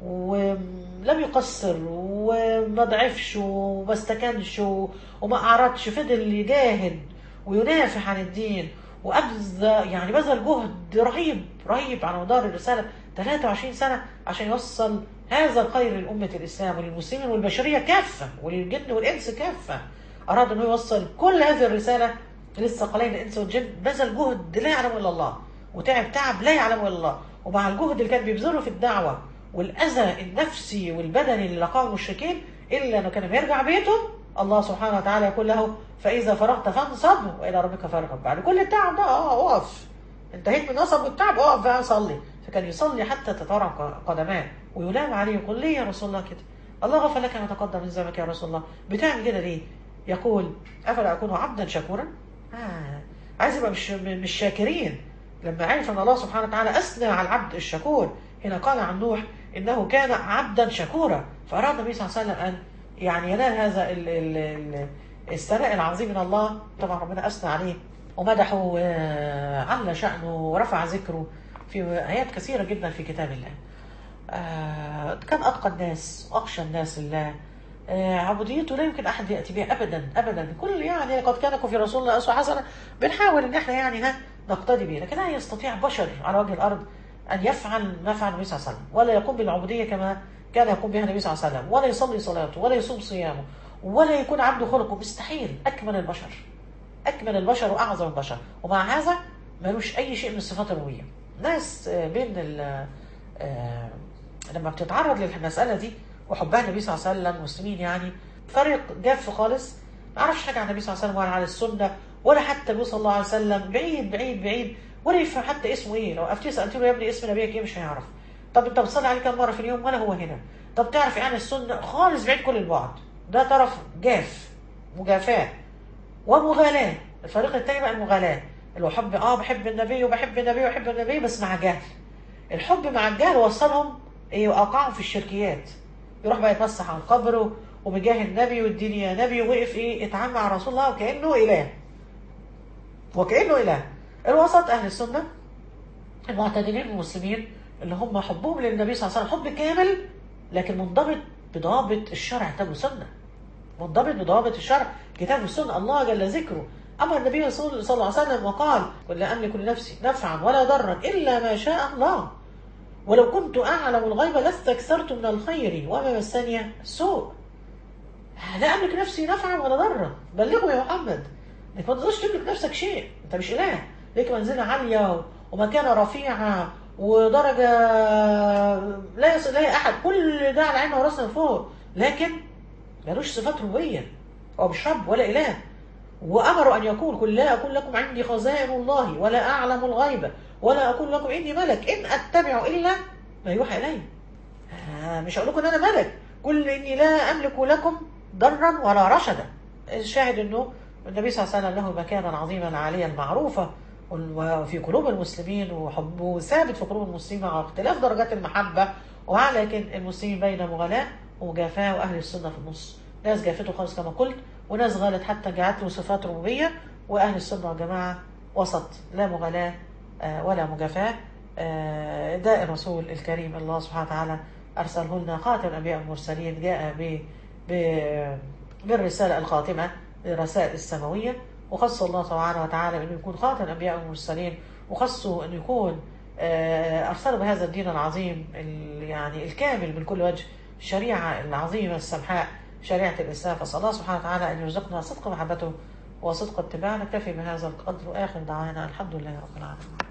ولم يقصر وما ضعفش وما استكنش وما أعرضش فضل يجاهد وينافح عن الدين وأبذل يعني بذل جهد رهيب رهيب على مدار الرسالة 23 سنة عشان يوصل هذا الخير للأمة الإسلام وللمسلمين والبشرية كافة وللجن والإنس كافة أراد أنه يوصل كل هذه الرسالة للثقلين الإنس والجن بذل جهد لا يعلمه إلا الله وتعب تعب لا يعلمه إلا الله ومع الجهد اللي كان بيبذله في الدعوة والأذى النفسي والبدني اللي لقاه المشركين إلا أنه كان بيرجع بيته الله سبحانه وتعالى يقول له فإذا فرغت فانصب وإلى ربك فارغب بعد كل التعب ده اه اقف انتهيت من نصب والتعب اقف بقى صلي فكان يصلي حتى تتورع قدماه ويلام عليه يقول ليه يا رسول الله كده الله غفر لك ما تقدم من ذنبك يا رسول الله بتعمل كده ليه يقول افلا اكون عبدا شكورا آه. عايز يبقى مش مش شاكرين لما عرف ان الله سبحانه وتعالى اثنى على العبد الشكور هنا قال عن نوح انه كان عبدا شكورا فاراد النبي صلى الله عليه وسلم ان يعني ينال هذا ال ال ال الثناء العظيم من الله طبعا ربنا اثنى عليه ومدحه وعلى شأنه ورفع ذكره في آيات كثيرة جدا في كتاب الله آه كان أتقى الناس وأخشى الناس لله آه عبوديته لا يمكن أحد يأتي بها أبدا أبدا كل يعني قد كان لكم في رسول الله أسوة حسنة بنحاول إن إحنا يعني ها نقتدي به لكن لا يستطيع بشر على وجه الأرض أن يفعل ما فعل النبي صلى الله عليه وسلم ولا يقوم بالعبودية كما كان يقوم بها النبي صلى الله عليه وسلم ولا يصلي صلاته ولا يصوم صيامه ولا يكون عنده خلقه مستحيل أكمل البشر أكمل البشر وأعظم البشر ومع هذا ملوش أي شيء من الصفات الروية ناس بين ال لما بتتعرض للمسألة دي وحبها النبي صلى الله عليه وسلم المسلمين يعني فريق جاف خالص ما يعرفش حاجة عن النبي صلى الله عليه وسلم ولا عن السنة ولا حتى النبي صلى الله عليه وسلم بعيد بعيد بعيد ولا يفهم حتى اسمه ايه لو افتي سألت له يا ابني اسم نبيك ايه مش هيعرف طب انت بتصلي عليه كم مرة في اليوم ولا هو هنا طب تعرف ايه عن السنة خالص بعيد كل البعد ده طرف جاف مجافاه ومغالاة الفريق التاني بقى المغالاة اللي هو حب اه بحب النبي وبحب النبي وبحب النبي بس مع جهل الحب مع الجهل وصلهم ايه واوقعهم في الشركيات يروح بقى يتمسح عن قبره ومجاه النبي والدين يا نبي وقف ايه اتعامل مع رسول الله وكانه اله وكانه اله الوسط اهل السنه المعتدلين المسلمين اللي هم حبهم للنبي صلى الله عليه وسلم حب كامل لكن منضبط بضوابط الشرع كتاب والسنه منضبط بضوابط الشرع كتاب والسنه الله جل ذكره أمر النبي صلى الله عليه وسلم وقال قل لا أملك لنفسي نفعا ولا ضرا إلا ما شاء الله ولو كنت أعلم الغيب لاستكثرت من الخير وما مسني السوء لا أملك نفسي نفعا ولا ضرا بلغوا يا محمد انك ما تقدرش تملك نفسك شيء انت مش اله ليك منزله عاليه ومكانه رفيعه ودرجه لا يصل اليها احد كل ده على عيننا وراسنا فوق لكن ملوش صفات ربوبيه هو مش رب ولا اله وأمروا أن يقول قل لا أقول لكم عندي خزائن الله ولا أعلم الغيب ولا أقول لكم عندي ملك إن أتبع إلا ما يوحى إلي آه مش هقول لكم أن أنا ملك قل إني لا أملك لكم ضرا ولا رشدا الشاهد أنه النبي صلى الله عليه وسلم له مكانا عظيما عاليا معروفة وفي قلوب المسلمين وحبه ثابت في قلوب المسلمين مع اختلاف درجات المحبة ولكن المسلمين بين مغالاة وجفاء وأهل السنة في النص ناس جافته خالص كما قلت وناس غالت حتى جعلت له صفات ربوبية وأهل السنة والجماعة وسط لا مغالاة ولا مجافاة ده الرسول الكريم الله سبحانه وتعالى أرسله لنا خاتم الأنبياء والمرسلين جاء ب بالرسالة الخاتمة للرسائل السماوية وخص الله سبحانه وتعالى أنه يكون خاتم الأنبياء والمرسلين وخصه أنه يكون أرسله بهذا الدين العظيم يعني الكامل من كل وجه الشريعة العظيمة السمحاء شريعة الإسلام فصلى الله سبحانه وتعالى أن يرزقنا صدق محبته وصدق اتباعه نكتفي بهذا القدر وآخر دعوانا الحمد لله رب العالمين